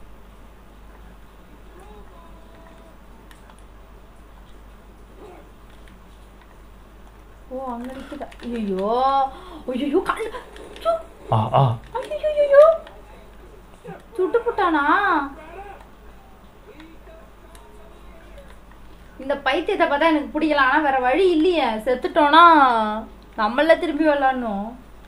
ஓ அங்க நிக்குதா ஐயோ ஐயோ கண்ணு ஐயோ, ஆ ஆ ஐயோ ஐயோ சுட்டு புட்டானா இந்த பைத்தியத்தை பார்த்தா எனக்கு பிடிக்கல ஆனா வேற வழி இல்லையே செத்துட்டோம்னா நம்மள திரும்பி விளாடணும்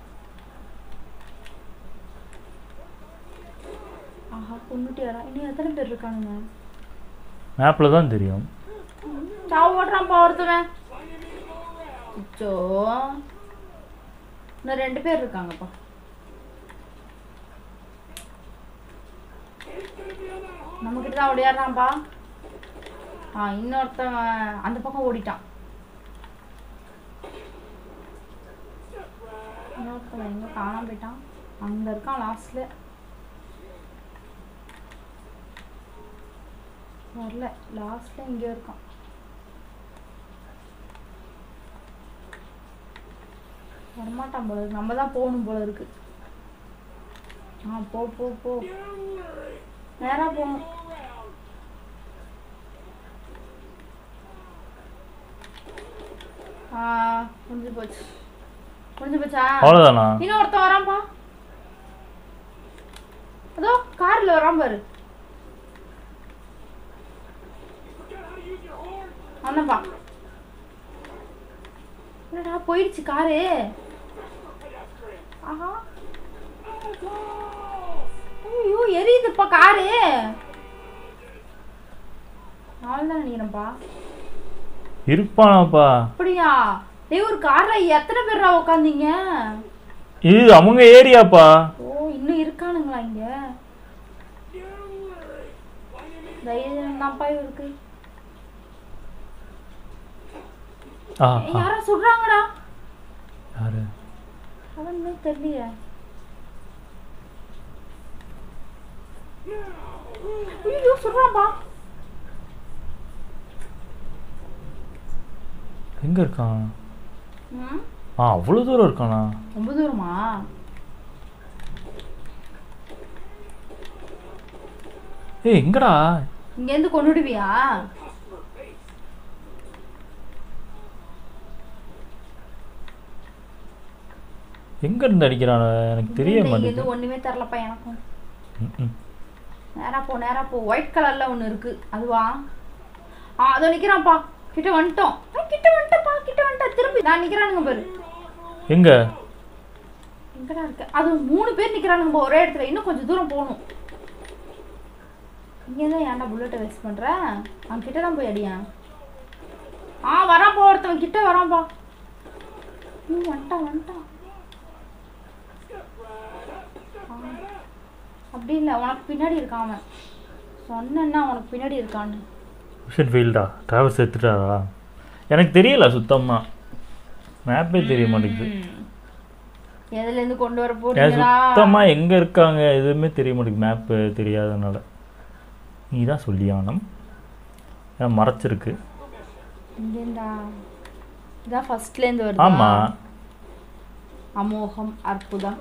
ஆஹா கொண்டுட்டியாரா இன்னும் எத்தனை பேர் இருக்கானுங்க மேப்பில் தான் தெரியும் சாவு ஓடுறான்ப்பா ஒருத்தவன் அச்சோ இன்னும் ரெண்டு பேர் இருக்காங்கப்பா நம்மக்கிட்ட தான் ஓடியாடுறான்ப்பா ஆ இன்னொருத்தவன் அந்த பக்கம் ஓடிட்டான் இன்னொருத்தவன் எங்க காணாம போயிட்டான் அங்க இருக்கான் லாஸ்ட்ல வரல லாஸ்ட்ல இங்க இருக்கான் வரமாட்டான் போல இருக்கு நம்ம தான் போகணும் போல இருக்கு ஆ போ போ போ நேரா போகணும் ஆ முடிஞ்சு போச்சு முடிஞ்சு போச்சா அவ்வளோதானா இன்னும் ஒருத்தன் வரான்பா அதோ கார்ல வரான் பாரு வந்தப்பா என்னடா போயிடுச்சு காரு ஆஹா ஐயோ எரியுதுப்பா காரு நாள் தான் நினைக்கிறேன்ப்பா இருப்பானாப்பா அப்படியா டேய் ஒரு கார்ல எத்தனை பேர்ரா உட்காந்தீங்க இது அவங்க ஏரியாப்பா ஓ இன்னும் இருக்கானுங்களா இங்க தைரியம் தான்ப்பா இருக்கு ஆ ஏய், ஆ யாரோ சொல்றாங்கடா யாரு அவன் இன்னும் தெரியலையே ஐயோ சொல்றான்பா எங்க இருக்கான் ம் ஆ அவ்வளோ தூரம் இருக்கானா ரொம்ப தூரமா ஏய் எங்கடா இங்க இருந்து கொண்டுடுவியா எங்க இருந்து அடிக்கிறான் எனக்கு தெரிய இங்க மாட்டேங்குது இருந்து ஒண்ணுமே தரலப்பா எனக்கும் ம், ம். நேரா போ நேரா போ ஒயிட் கலர்ல ஒண்ணு இருக்கு அதுவா ஆ அதோ நிக்கிறான்ப்பா கிட்ட வந்துட்டோம் ஏய், கிட்ட வந்துட்டப்பா கிட்ட வந்துட்டா திரும்பி நான் நிக்கிறானுங்க பாரு எங்க எங்கடா இருக்க அது மூணு பேர் நிக்கிறானுங்க பா, ஒரே இடத்துல இன்னும் கொஞ்சம் தூரம் போகணும் இங்கே தான் ஏன்டா புல்லட்டை வேஸ்ட் பண்ற அவன் கிட்ட தான் போய் அடியா ஆ வரான்ப்பா ஒருத்தவன் கிட்ட வரான்ப்பா ம் வந்துட்டான் வந்துட்டான் ஆ, அப்படி இல்லை உனக்கு பின்னாடி இருக்கான் அவன் சொன்னேன்னா உனக்கு பின்னாடி இருக்கான்னு மிஷன் ஃபெயில்டா டிராவல்ஸ் எடுத்துட்டாரா எனக்கு தெரியல சுத்தமா மேப்பே தெரிய மாட்டேங்குது ம். எதுல இருந்து கொண்டு வர எனக்கு போறீங்களா சுத்தமா எங்க இருக்காங்க எதுவுமே தெரிய மாட்டேங்குது மேப்பு தெரியாதனால நீ தான் சொல்லியானம் ஏன்னா மறைச்சிருக்கு இங்கேண்டா இதான் ஃபர்ஸ்ட்ல இருந்து வருது ஆமா அமோகம் அற்புதம்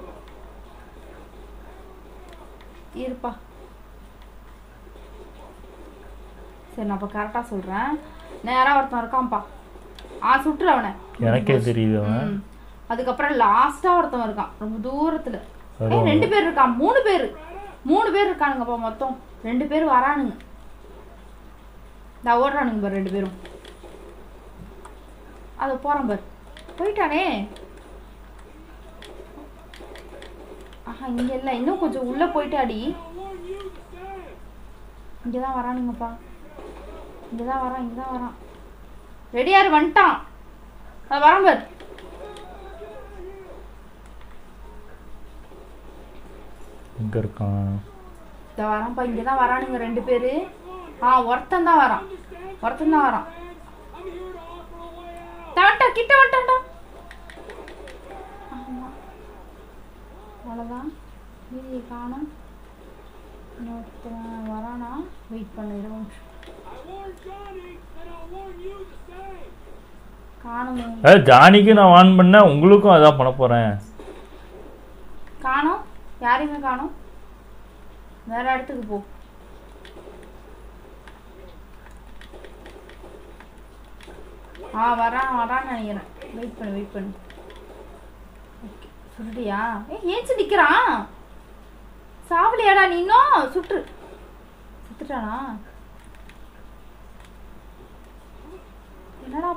இருப்பா சரி நான் அப்போ கரெக்டாக சொல்கிறேன் நேராக ஒருத்தன் இருக்கான்ப்பா ஆ சுட்டுரு அவனை எனக்கே தெரியுது அவன் ம். அதுக்கப்புறம் லாஸ்ட்டாக ஒருத்தன் இருக்கான் ரொம்ப தூரத்தில் வருவான். ஏய் ரெண்டு பேர் இருக்கான் மூணு பேர் மூணு பேர் இருக்கானுங்கப்பா மொத்தம் ரெண்டு பேர் வரானுங்க இந்த ஓடுறானுங்க பாரு ரெண்டு பேரும் அது போறான் பாரு போயிட்டானே ஆஹா இங்க இல்ல இன்னும் கொஞ்சம் உள்ள போயிட்டாடி இங்கதான் வரானுங்கப்பா இங்கதான் வரான் இங்கதான் வரான் ரெடியாரு வந்துட்டான் அது வரான் பாரு எங்க இருக்கான் இந்த வரான்ப்பா இங்கே தான் வரானுங்க ரெண்டு பேர் ஆ ஒருத்தன் தான் வரான் ஒருத்தன் தான் வரான் வந்துட்டா கிட்ட வந்துட்டான்டா ஆமா அவ்வளோதான் மீதி காணும் இன்னொருத்தன் வரானா வெயிட் பண்ண இருபது நிமிஷம் காணுமே ஏ ஜானிக்கு நான் வான் பண்ணேன் உங்களுக்கும் அதான் பண்ண போறேன் காணோம் யாரையுமே காணோம் வேற இடத்துக்கு போ ஆ வரான் வரான்னு நினைக்கிறேன் வெயிட் பண்ணு வெயிட் பண்ணு ஓகே சுட்டுட்டியா ஏ ஏஞ்சி நிக்கிறான் சாவலியாடா நீ இன்னும் சுட்டு சுத்துட்டானா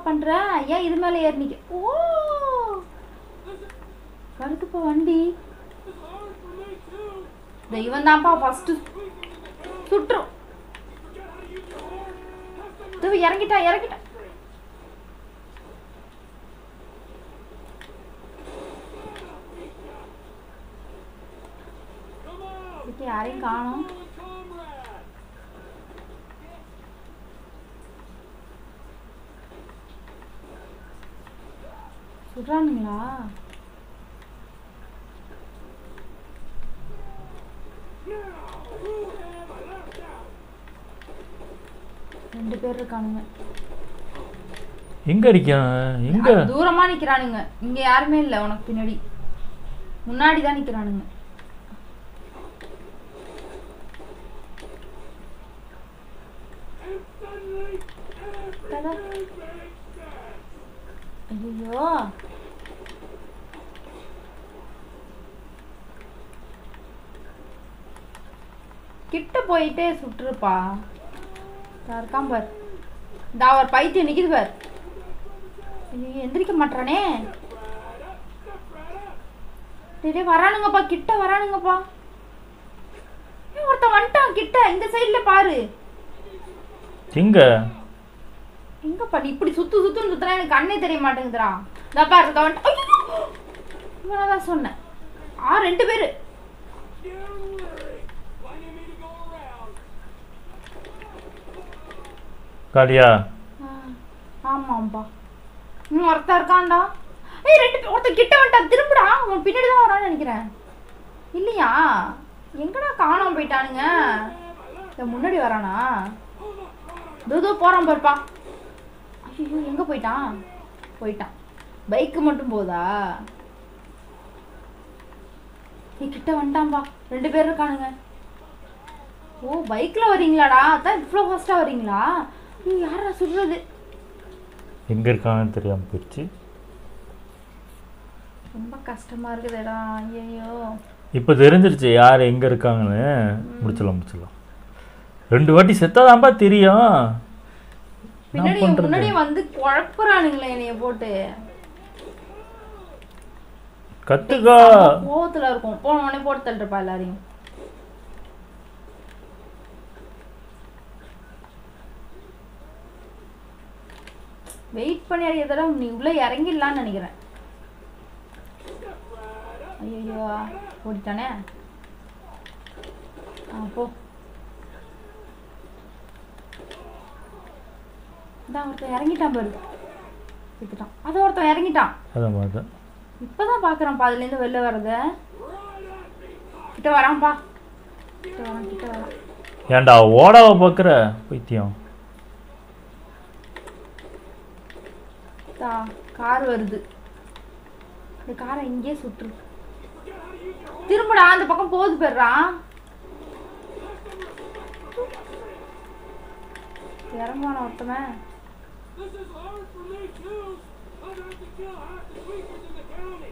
பண்ற ஏன் இது மேல ஏறி நிக்க ஓ வருதுப்பா வண்டி இந்த இவன் தான்ப்பா ஃபர்ஸ்ட் சுட்டுரும் தூவி இறங்கிட்டான் இறங்கிட்டான் இதுக்கு யாரையும் காணோம் சுடுறானுங்களா ரெண்டு பேர் இருக்கானுங்க எங்க அடிக்கான் எங்க அது தூரமா நிக்கிறானுங்க இங்க யாருமே இல்ல உனக்கு பின்னாடி முன்னாடி தான் நிக்கிறானுங்க ஐயோ கிட்ட போயிட்டே சுட்டுருப்பா இதா இருக்கான் பார் இந்த அவர் பைத்தியம் நிக்குது பார் ஐயோ எந்திரிக்க மாட்டானே டேய் டேய், வரானுங்கப்பா கிட்ட வரானுங்கப்பா ஏய், ஒருத்தன் வந்துட்டான் கிட்ட இந்த சைடுல பாரு எங்க எங்கப்பா நீ இப்படி சுத்து சுத்துன்னு சுத்துனா எனக்கு கண்ணே தெரிய மாட்டேங்குதுடா இந்த பாரு இதோ வந்துட்டான். ஐயோ! இவனை தான் சொன்னேன் ஆ ரெண்டு பேரு காலியா ஆ, ஆமாம்பா இன்னும் ஒருத்தன் இருக்கான்டா ஏய் ரெண்டு பேர் ஒருத்தன் கிட்ட வந்துட்டான் திரும்புடா அவன் பின்னாடி தான் வரான்னு நினைக்கிறேன் இல்லையா எங்கடா காணாம போயிட்டானுங்க இந்த முன்னாடி வரானா இதோ இதோ போறான் பாருப்பா ஐயோ எங்க போயிட்டான் போயிட்டான் பைக்கு மட்டும் போதா நீ கிட்ட வந்துட்டான்பா ரெண்டு பேர் இருக்கானுங்க ஓ பைக்ல வரீங்களாடா அதான் இவ்வளோ ஃபாஸ்டா வரீங்களா நீ யாரா சுடுறது எங்க இருக்கான்னு தெரியாம போயிடுச்சு ரொம்ப கஷ்டமா இருக்குதுடா ஐயோ இப்போ தெரிஞ்சிருச்சு யார் எங்க இருக்காங்கன்னு முடிச்சிடலாம் முடிச்சிடலாம் ரெண்டு வாட்டி செத்தாதான்ப்பா தெரியும் என்ன பின்னாடி பண்றது முன்னாடி வந்து குழப்புறானுங்களே என்னைய போட்டு கத்துக்கா கோவத்துல இருக்கும் போன உடனே போட்டு தள்ளுறப்பா எல்லாரையும் வெயிட் பண்ணி அடிக்கிறத நீ உள்ள இறங்கிடலான்னு நினைக்கிறேன் ஐயோ ஓடிட்டானே ஆ போ இதான் ஒருத்தன் இறங்கிட்டான் பாரு செத்துட்டான் அது ஒருத்தன் இறங்கிட்டான் அதான் பார்த்தேன் இப்பதான் பாக்குறேன்ப்பா அதுல இருந்து வெளில வர்றத கிட்ட வரான்ப்பா கிட்ட வரான் கிட்ட வரான் ஏன்டா ஓடாவ பார்க்குற பைத்தியம் தா கார் வருது இந்த காரை இங்கேயே சுற்று திரும்படா அந்த பக்கம் போகுது பெறா இறங்குவான ஒருத்தவன் This is hard for me too. I'd have to kill half the tweakers in the county.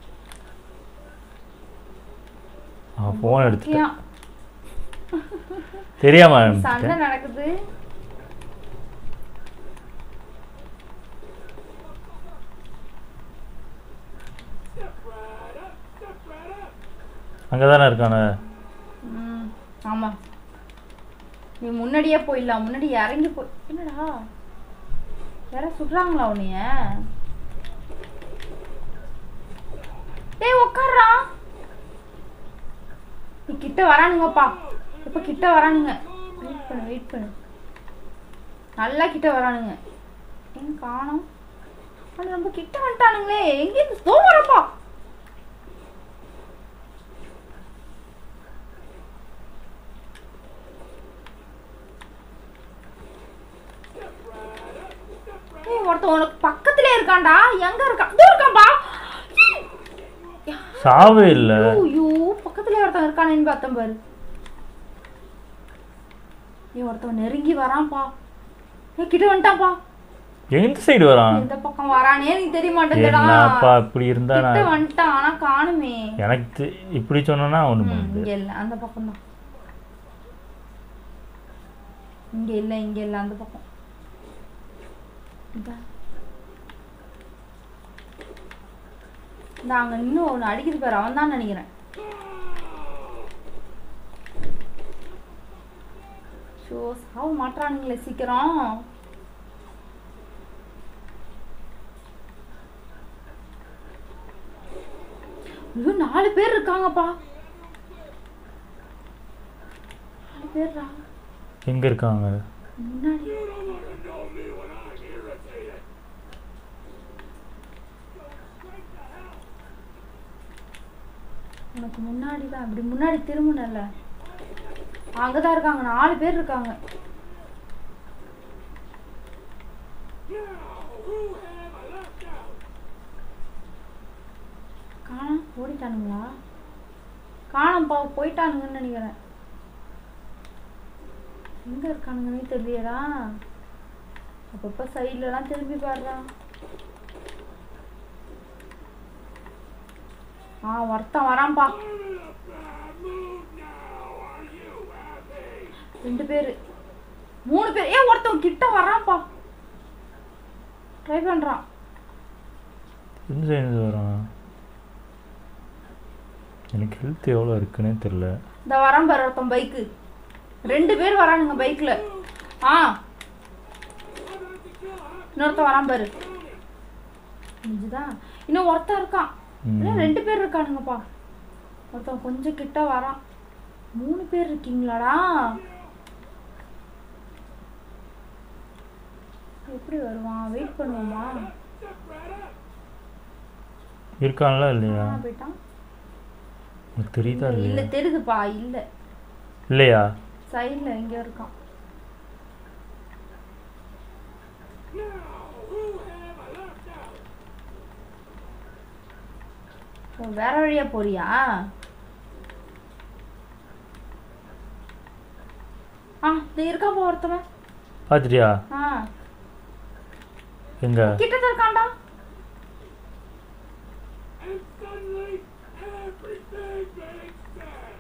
ஆ ஃபோன் எடுத்துட்டேன் முக்கியம். தெரியாம சண்டை அனுப்பிச்சிட்டேன் நடக்குது Step right up. Step right up. அங்கே தானே இருக்கானே ம் ஆமா நீ முன்னாடியே போயிடலாம் முன்னாடி இறங்கி போய் என்னடா யார சுடுறாங்களா உன்னைய டேய் உட்கார்றா நீ கிட்ட வரானுங்கப்பா இப்ப கிட்ட வரானுங்க வெயிட் பண்ணு வெயிட் பண்ணு நல்லா கிட்ட வரானுங்க எங்க காணோம் ஆனா ரொம்ப கிட்ட வந்துட்டானுங்களே எங்கேருந்து தோ வரப்பா ஏய் ஒருத்தன் உனக்கு பக்கத்திலே இருக்கான்டா எங்க இருக்கான் இதோ இருக்கான்பா சாவே இல்லை ஐயோ பக்கத்திலே ஒருத்தன் இருக்கானேன்னு பார்த்தேன் பாரு ஏய் ஒருத்தன் நெருங்கி வரான்ப்பா ஏய் கிட்ட வந்துட்டான்ப்பா எந்த சைடு வரான் எந்த பக்கம் வரானே நீ தெரிய மாட்டேங்குதுடா என்னப்பா இப்படி இருந்தா கிட்ட நான் வந்துட்டான் ஆனா காணுமே எனக்கு தெ- இப்படி சொன்னா ஒண்ணு ம், பண்ணுது இங்க இல்ல அந்த பக்கம் தான் இங்க இல்ல இங்க இல்ல அந்த பக்கம் இதா. இந்த அங்க இன்னும் ஒன்று அடிக்குது பாரு அவன் தான் நினைக்கிறேன் ஷோ சாவு மாட்டுறானுங்களே சீக்கிரம் ஐயோ நாலு பேர் இருக்காங்கப்பா நாலு பேர்ரா எங்க இருக்காங்க முன்னாடி உனக்கு முன்னாடி தான் அப்படி முன்னாடி திரும்பினல அங்கதான் இருக்காங்க நாலு பேர் இருக்காங்க காணோம் ஓடிட்டானுங்களா காணோம்ப்பா போயிட்டானுங்கன்னு நினைக்கிறேன் எங்க இருக்கானுங்கன்னே தெரியலடா அப்பப்ப சைட்லலாம் திரும்பி பாடுறா ஆ ஒருத்தன் வரான்ப்பா ரெண்டு பேரு மூணு பேர் ஏன் ஒருத்தன் கிட்ட வரான்ப்பா ட்ரை பண்றான் எந்த சைடு வரான் எனக்கு ஹெல்த் எவ்வளோ இருக்குன்னே தெரில இந்த வரான் பாரு ஒருத்தன் பைக்கு ரெண்டு பேர் வரானுங்க பைக்ல ஆ இன்னொருத்தன் வரான் பாரு முடிஞ்சுதா இன்னும் ஒருத்தன் இருக்கான் ம். இன்னும் ரெண்டு பேர் இருக்கானுங்கப்பா ஒருத்தன் கொஞ்சம் கிட்ட வரான் மூணு பேர் இருக்கீங்களாடா எப்படி வருவான் வெயிட் பண்ணுவோமா இருக்கான்ல இல்லையா காணாம போயிட்டான் உனக்கு தெரியுதா இல்ல இல்லையா தெரியுதுப்பா இல்ல இல்லையா சைடுல எங்க இருக்கான் ஓ, வேற வழியா போறியா ஆ இது இருக்காப்பா ஒருத்தவன் பார்த்துட்டியா ஆ எங்க கிட்டத்த இருக்கான்டா And suddenly, everything makes sense.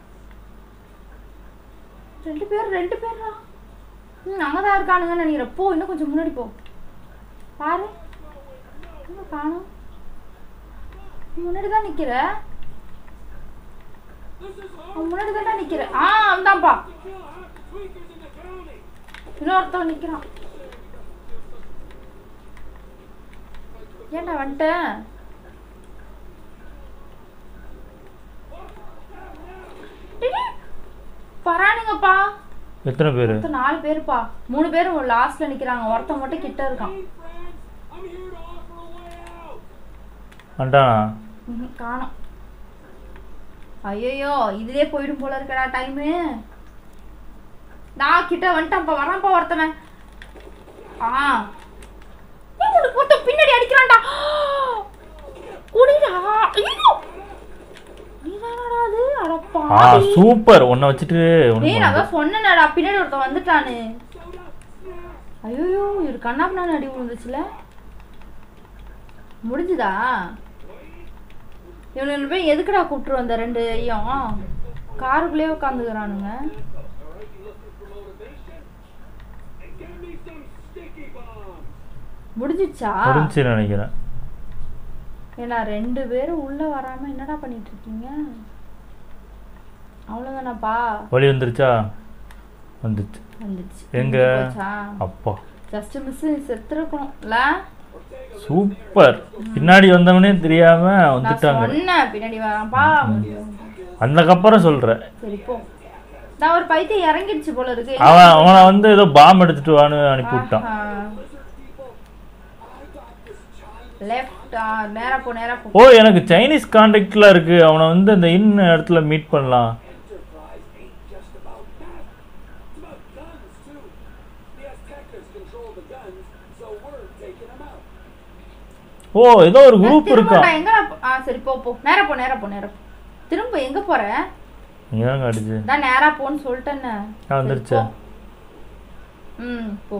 ரெண்டு பேர் ரெண்டு பேர்ரா ம் அங்கதான் இருக்கானுங்கன்னு நினைக்கிறேன் போ இன்னும் கொஞ்சம் முன்னாடி போ பாரு எங்க காணோம் முன்னாடி தான் நிக்கிற அவன் முன்னாடி தான் நிக்கிற ஆ அவன்தான்ப்பா Kill half the tweakers in the county. இன்னொருத்தவன் நிக்கிறான் ஏன்டா வந்துட்டேன் டேய், வரானுங்கப்பா எத்தனை பேர் மொத்தம் நாலு பேருப்பா மூணு பேரும் லாஸ்ட்ல நிக்கிறாங்க ஒருத்தன் மட்டும் கிட்ட இருக்கான் Hey, friends, I'm here to offer a way out. வந்துட்டானா ம்ஹும், காணோம் ஐயோ இதுலயே போயிடும் போல இருக்கடா டைமு நான் கிட்ட வந்துட்டான்ப்பா வரான்ப்பா ஒருத்தவன் ஆ ஏய், உனக்கு ஒருத்தன் பின்னாடி அடிக்கிறான்டா குடிடா ஐயோ நீதானடா அது ஆ அடப்பாவி சூப்பர் உன்னை வச்சுட்டு டேய் உனக்கு நான் தான் சொன்னேனடா பின்னாடி ஒருத்தன் வந்துட்டானு ஐயோ இவர் கண்ணாப்பினான்னு அடி விழுந்துச்சுல முடிஞ்சுதா இவனுங்க போய் எதுக்குடா கூப்பிட்டு வந்த ரெண்டு ஐயும் காருக்குள்ளேயே உட்காந்துக்கிறானுங்க And get me some sticky bombs. முடிஞ்சிச்சா முடிஞ்சு நினைக்கிறேன் ஏன்னா ரெண்டு பேரும் உள்ள வராம என்னடா பண்ணிட்டு இருக்கீங்க அவ்வளவுதானப்பா வழி வந்துருச்சா வந்துச்சு வந்துச்சு எங்க? போச்சா அப்பா ஜஸ்ட் மிஸ் செத்துருக்கணும்ல சூப்பர் பின்னாடி வந்தவனே தெரியாம நான் வந்துட்டாங்க சொன்னேன் பின்னாடி வரான்ப்பா அதுக்கப்புறம் சொல்றேன் சரி போ நான் ஒரு பைத்தியம் இறங்கிடுச்சு போல இருக்கு அவன் அவனை வந்து ஏதோ பாம் எடுத்துட்டு வான்னு அனுப்பி விட்டான் லெஃப்ட் நேரா போ நேரா போ ஓ எனக்கு சைனீஸ் கான்டாக்ட்ல இருக்கு அவனை வந்து அந்த இன் இடத்துல மீட் பண்ணலாம் Enterprise ain't just about that. It's about guns, too. The Aztecas control the guns, so we're taking them out. ஓ ஏதோ ஒரு குரூப் இருக்கா திரும்ப எங்கடா போ- ஆ சரி போ போ நேரா போ நேரா போ நேரா போ திரும்ப எங்க போற ஏங்க அடிச்சு தான் நேரா போன்னு சொல்லிட்டேன்னு ஆ, வந்துருச்சா? சரி, போ. ம் போ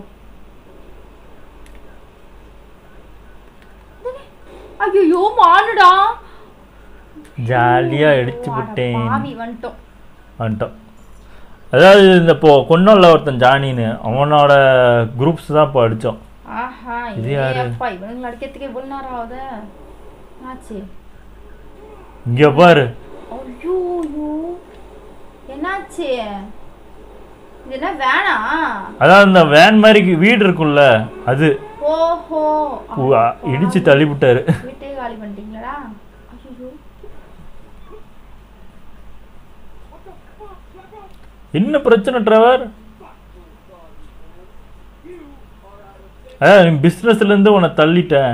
ஐயோ மானுடா ஜாலியா அடிச்சு அட விட்டேன் பாவி வந்துட்டோம் வந்துட்டோம் அதாவது இந்த இப்போ கொன்னோல்ல ஒருத்தன் ஜானின்னு அவனோட குரூப்ஸ் தான் இப்போ அடித்தோம் ஆஹா இது இது யாரு? அப்பா இவனுங்களை அடிக்கிறதுக்கு இவ்வளவு நேரம் ஆகுது ஆச்சு இங்க பாரு ஐயோ ஐயோ என்னாச்சு இது என்ன வேணா அதான் இந்த வேன் மாதிரி வீடு இருக்கும்ல அது ஓஹோ உ- அ- இடிச்சு தள்ளிவிட்டாரு வீட்டே காலி பண்ணிட்டீங்களா ஐயோ என்ன பிரச்சனை டிரைவர் அதான் பிஸ்னஸ்ல இருந்து உன்னை தள்ளிட்டேன்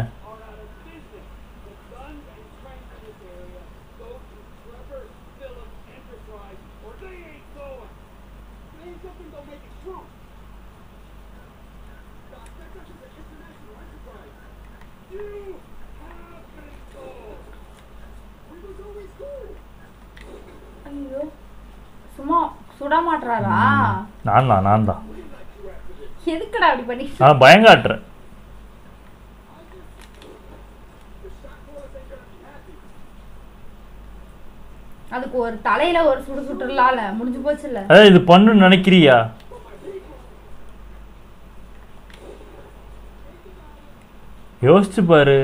ஐயோ சும்மா சுட மாட்றாரா நான் தான் நான் தான் எதுக்குடா அப்படி பண்ணி நான் பயங்காட்டுறேன் அதுக்கு ஒரு தலையில ஒரு சுடு சுட்டுலால முடிஞ்சு போச்சுல்ல அதான் இது பண்ணுன்னு நினைக்கிறியா யோசிச்சு பாரு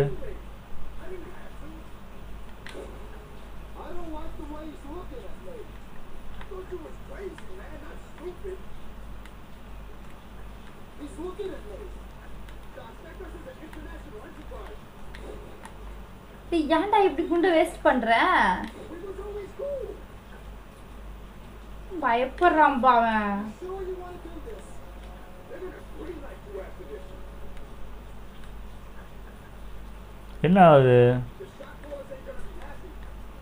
I don't like the way he's looking at me. I thought you was crazy, man, not stupid. He's looking at me. Doc, that is an international enterprise. டேய், ஏன்டா இப்படி குண்டு வேஸ்ட் பண்ற We was always cool. பயப்படுறான்பா அவன் Sure you want to do this? They're gonna greenlight you after this. என்ன ஆகுது The shot callers ain't gonna be happy.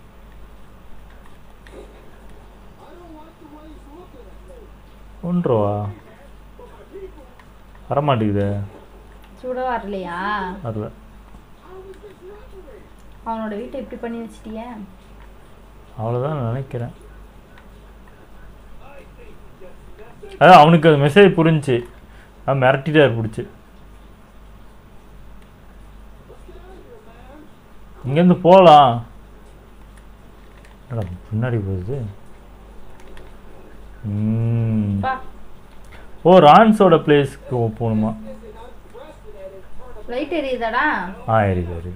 I don't like the way he's looking at me. ஒன்றுவா வரமாட்டேங்குது சுட வரலையா வரல How is this robbery? அவனோட வீட்டை இப்படி பண்ணி வச்சிட்டியே அவ்வளோதான் நினைக்கிறேன் அதான் அவனுக்கு அது மெசேஜ் புரிஞ்சுச்சு அவன் மிரட்டிட்டார் பிடிச்சி இங்கேருந்து போகலாம் என்னடா பின்னாடி போகுது ம். பா ஓ ரான்ஸோட பிளேஸ்க்கு போகணுமா லைட் எரியுதாடா ஆ சரி சரி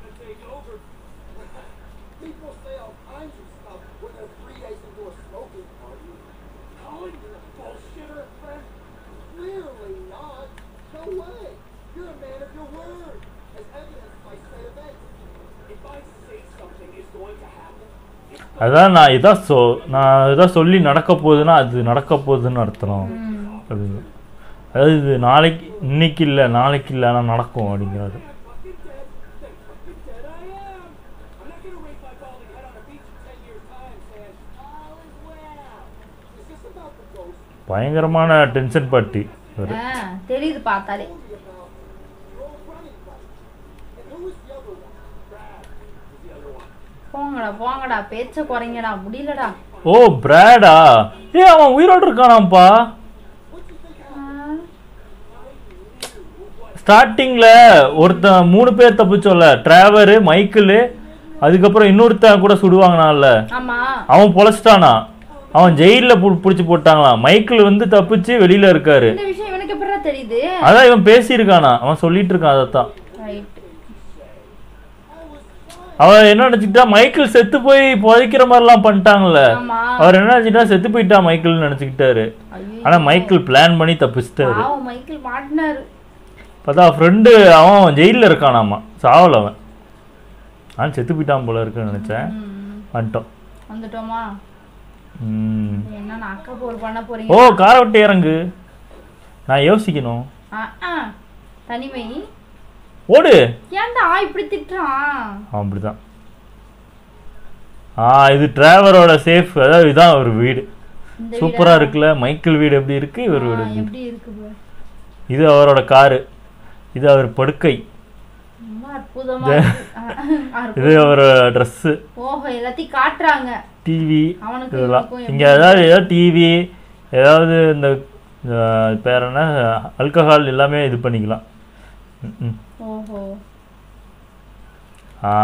People say all kinds of stuff when they're three days into a smoking party. Calling you a bullshitter, friend? Clearly not. No way. You're a man of your word, as evidenced by state events. If I say something is going to happen, it's அதான் நான் இதான் சொ நான் இதான் சொல்லி நடக்க போகுதுன்னா அது நடக்க போகுதுன்னு அர்த்தம் ம். அப்படின்னு அதாவது இது நாளைக்கு இன்னைக்கு இல்லை நாளைக்கு இல்லை ஆனால் நடக்கும் அப்படிங்கிறாரு fucking dead, then fucking dead I am. I'm not gonna raise my balding head on a beach in ten years' time saying, all is well. It's just about the ghost பயங்கரமான டென்ஷன் பார்ட்டி இவரு ஆ, தெரியுது பார்த்தாலே told you about. Your old running buddy. And who was the other one? Brad was the other one. போங்கடா போங்கடா பேச்ச குறைங்கடா முடியலடா ஓ பிராடா ஏ அவன் உயிரோடு இருக்கானாப்பா ஆ, ஸ்டார்டிங்ல ஒருத்தன் மூணு பேர் தப்பிச்சோம்ல டிராவரு மைக்கிள் அதுக்கப்புறம் இன்னொருத்தன் கூட சுடுவாங்கனால ஆமா அவன் பொழைச்சிட்டானா அவன் ஜெயிலில் பிடிச்சி போட்டாங்களாம் மைக்கிள் வந்து தப்பிச்சு வெளியில இருக்காரு இந்த விஷயம் இவனுக்கு எப்படிடா தெரியுது அதான் இவன் பேசியிருக்கானா அவன் சொல்லிட்டு இருக்கான் அதைத்தான் ரைட் அவன் என்ன நினைச்சுக்கிட்டா மைக்கிள் செத்து போய் புதைக்கிற மாதிரிலாம் பண்ணிட்டாங்கல்ல ஆமா அவர் என்ன நினைச்சிட்டா செத்து போயிட்டா மைக்கிள்னு நினைச்சுக்கிட்டாரு ஐயோ. ஆனா மைக்கிள் பிளான் பண்ணி தப்பிச்சிட்டாரு பாவம் மைக்கேல் மாட்டினாரு பார்த்தா ஃப்ரெண்டு அவன் ஜெயிலில் இருக்கானாமா சாவல அவன் நான் செத்து போயிட்டான் போல இருக்குன்னு நினைச்சேன் ம், வந்துட்டோம் வந்துட்டோமா ம். என்ன நான் அக்கா போர் பண்ண ஓ போறீங்க காரை விட்டு இறங்கு நான் யோசிக்கணும் ஆ, ஆ. தனிமை ஓடு ஏன்டா இப்படி திட்டுறான் அவன் அப்படிதான் ஆ இது டிராவரோட சேஃப் அதாவது இதுதான் ஒரு வீடு இந்த சூப்பரா வீடா? இருக்குல்ல மைக்கிள் வீடு எப்படி இருக்கு இவர் வீடு ஆ, எப்படி இருக்கு? எப்படி இருக்கு பாரு. இது அவரோட காரு இது அவர் படுக்கை ரொம்ப அற்புதமா இது- இருக்கு. ஆ, அற்புதம். இது அவர் ட்ரெஸ்ஸு ஓஹோ எல்லாத்தையும் காட்டுறாங்க டிவி அவனுக்கு இதெல்லாம் இவனுக்கும் இங்கே எப்படி ஏதாவது ஏதாவது டிவி ஏதாவது இந்த அஹ், பேர் என்ன ஆல்கஹால் எல்லாமே இது பண்ணிக்கலாம் ம், ம். ஓஹோ ஆ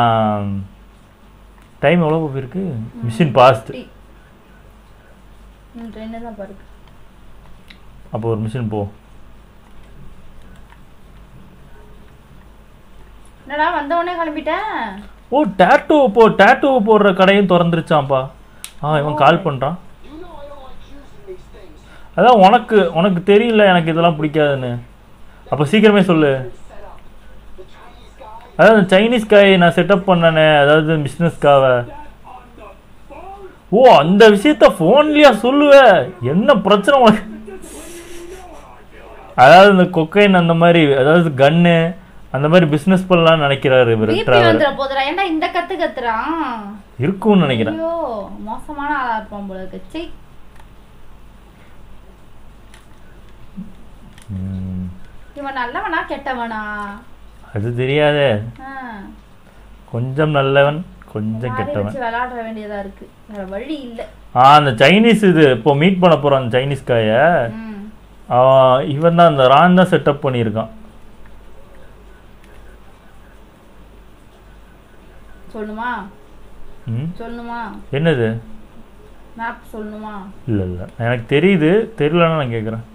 டைம் எவ்வளோ போயிருக்கு மிஷின் பாஸ்ட் டி. ம் ட்ரெயின் தான் பாரு அப்போ ஒரு மிஷின் போ என்னடா வந்த உடனே கிளம்பிட்டேன் ஓ டேட்டூ போ டேட்டூ போடுற கடையும் திறந்துருச்சாம்ப்பா ஆ இவன் கால் பண்ணுறான் You know I don't like choosing these things. அதான் உனக்கு உனக்கு தெரியல எனக்கு இதெல்லாம் பிடிக்காதுன்னு அப்போ சீக்கிரமே சொல்லு Set up. The Chinese guy. அதாவது இந்த சைனீஸ் காய் நான் செட்டப் பண்ணனே அதாவது பிஸ்னஸ்க்காக ஓ அந்த விஷயத்த ஃபோன்லயா சொல்லுவ என்ன பிரச்சனை உனக்கு அதாவது இந்த கொக்கைன் அந்த மாதிரி அதாவது கன்னு அந்த மாதிரி பிஸ்னஸ் பண்ணலாம்னு நினைக்கிறாரு இவர் பிபி டிராவலர் வந்துட போதுடா ஏன்டா இந்த கத்து கத்துறான் இருக்கும்னு நினைக்கிறேன் ஐயோ மோசமான ஆளா இருப்பான் போல இருக்கு சீ ம், இவன் நல்லவனா கெட்டவனா அது தெரியாதே ஆ. கொஞ்சம் நல்லவன் கொஞ்சம் யாரையும் கெட்டவன் வச்சு விளையாட வேண்டியதா இருக்கு வேற வழி இல்ல ஆ அந்த சைனீஸ் இது இப்போ மீட் பண்ண போறான் அந்த சைனீஸ் காயை ம். அவன் இவன் தான் அந்த ரான் தான் செட்டப் பண்ணியிருக்கான் சொல்லணுமா ம் சொல்லணுமா என்னது மேப் சொல்லணுமா இல்லை இல்லை எனக்கு தெரியுது தெரியலன்னு நான் கேட்குறேன்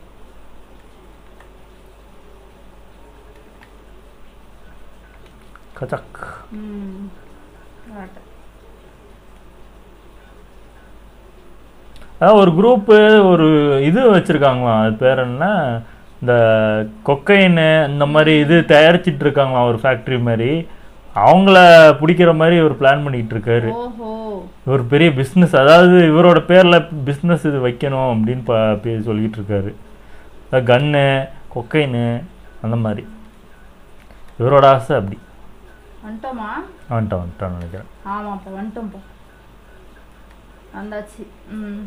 கச்சக் ம் right. அதான் ஒரு குரூப்பு ஒரு இது வச்சுருக்காங்களாம் அது பேர் என்ன இந்த கொக்கைன்னு இந்த மாதிரி இது தயாரிச்சிட்டு இருக்காங்களாம் ஒரு ஃபேக்ட்ரி மாதிரி அவங்கள பிடிக்கிற மாதிரி ஒரு பிளான் பண்ணிட்டு இருக்காரு ஓஹோ ஒரு பெரிய பிஸ்னஸ் அதாவது இவரோட பேரில் பிஸ்னஸ் இது வைக்கணும் அப்படின்னு ப பே- சொல்லிட்டு இருக்காரு கன்னு கொக்கைனு அந்த மாதிரி இவரோட ஆசை அப்படி வந்துட்டோமா வந்துட்டான் வந்துட்டான்னு நினைக்கிறேன் ஆமாப்பா வந்துட்டோம்ப்பா வந்தாச்சு ம்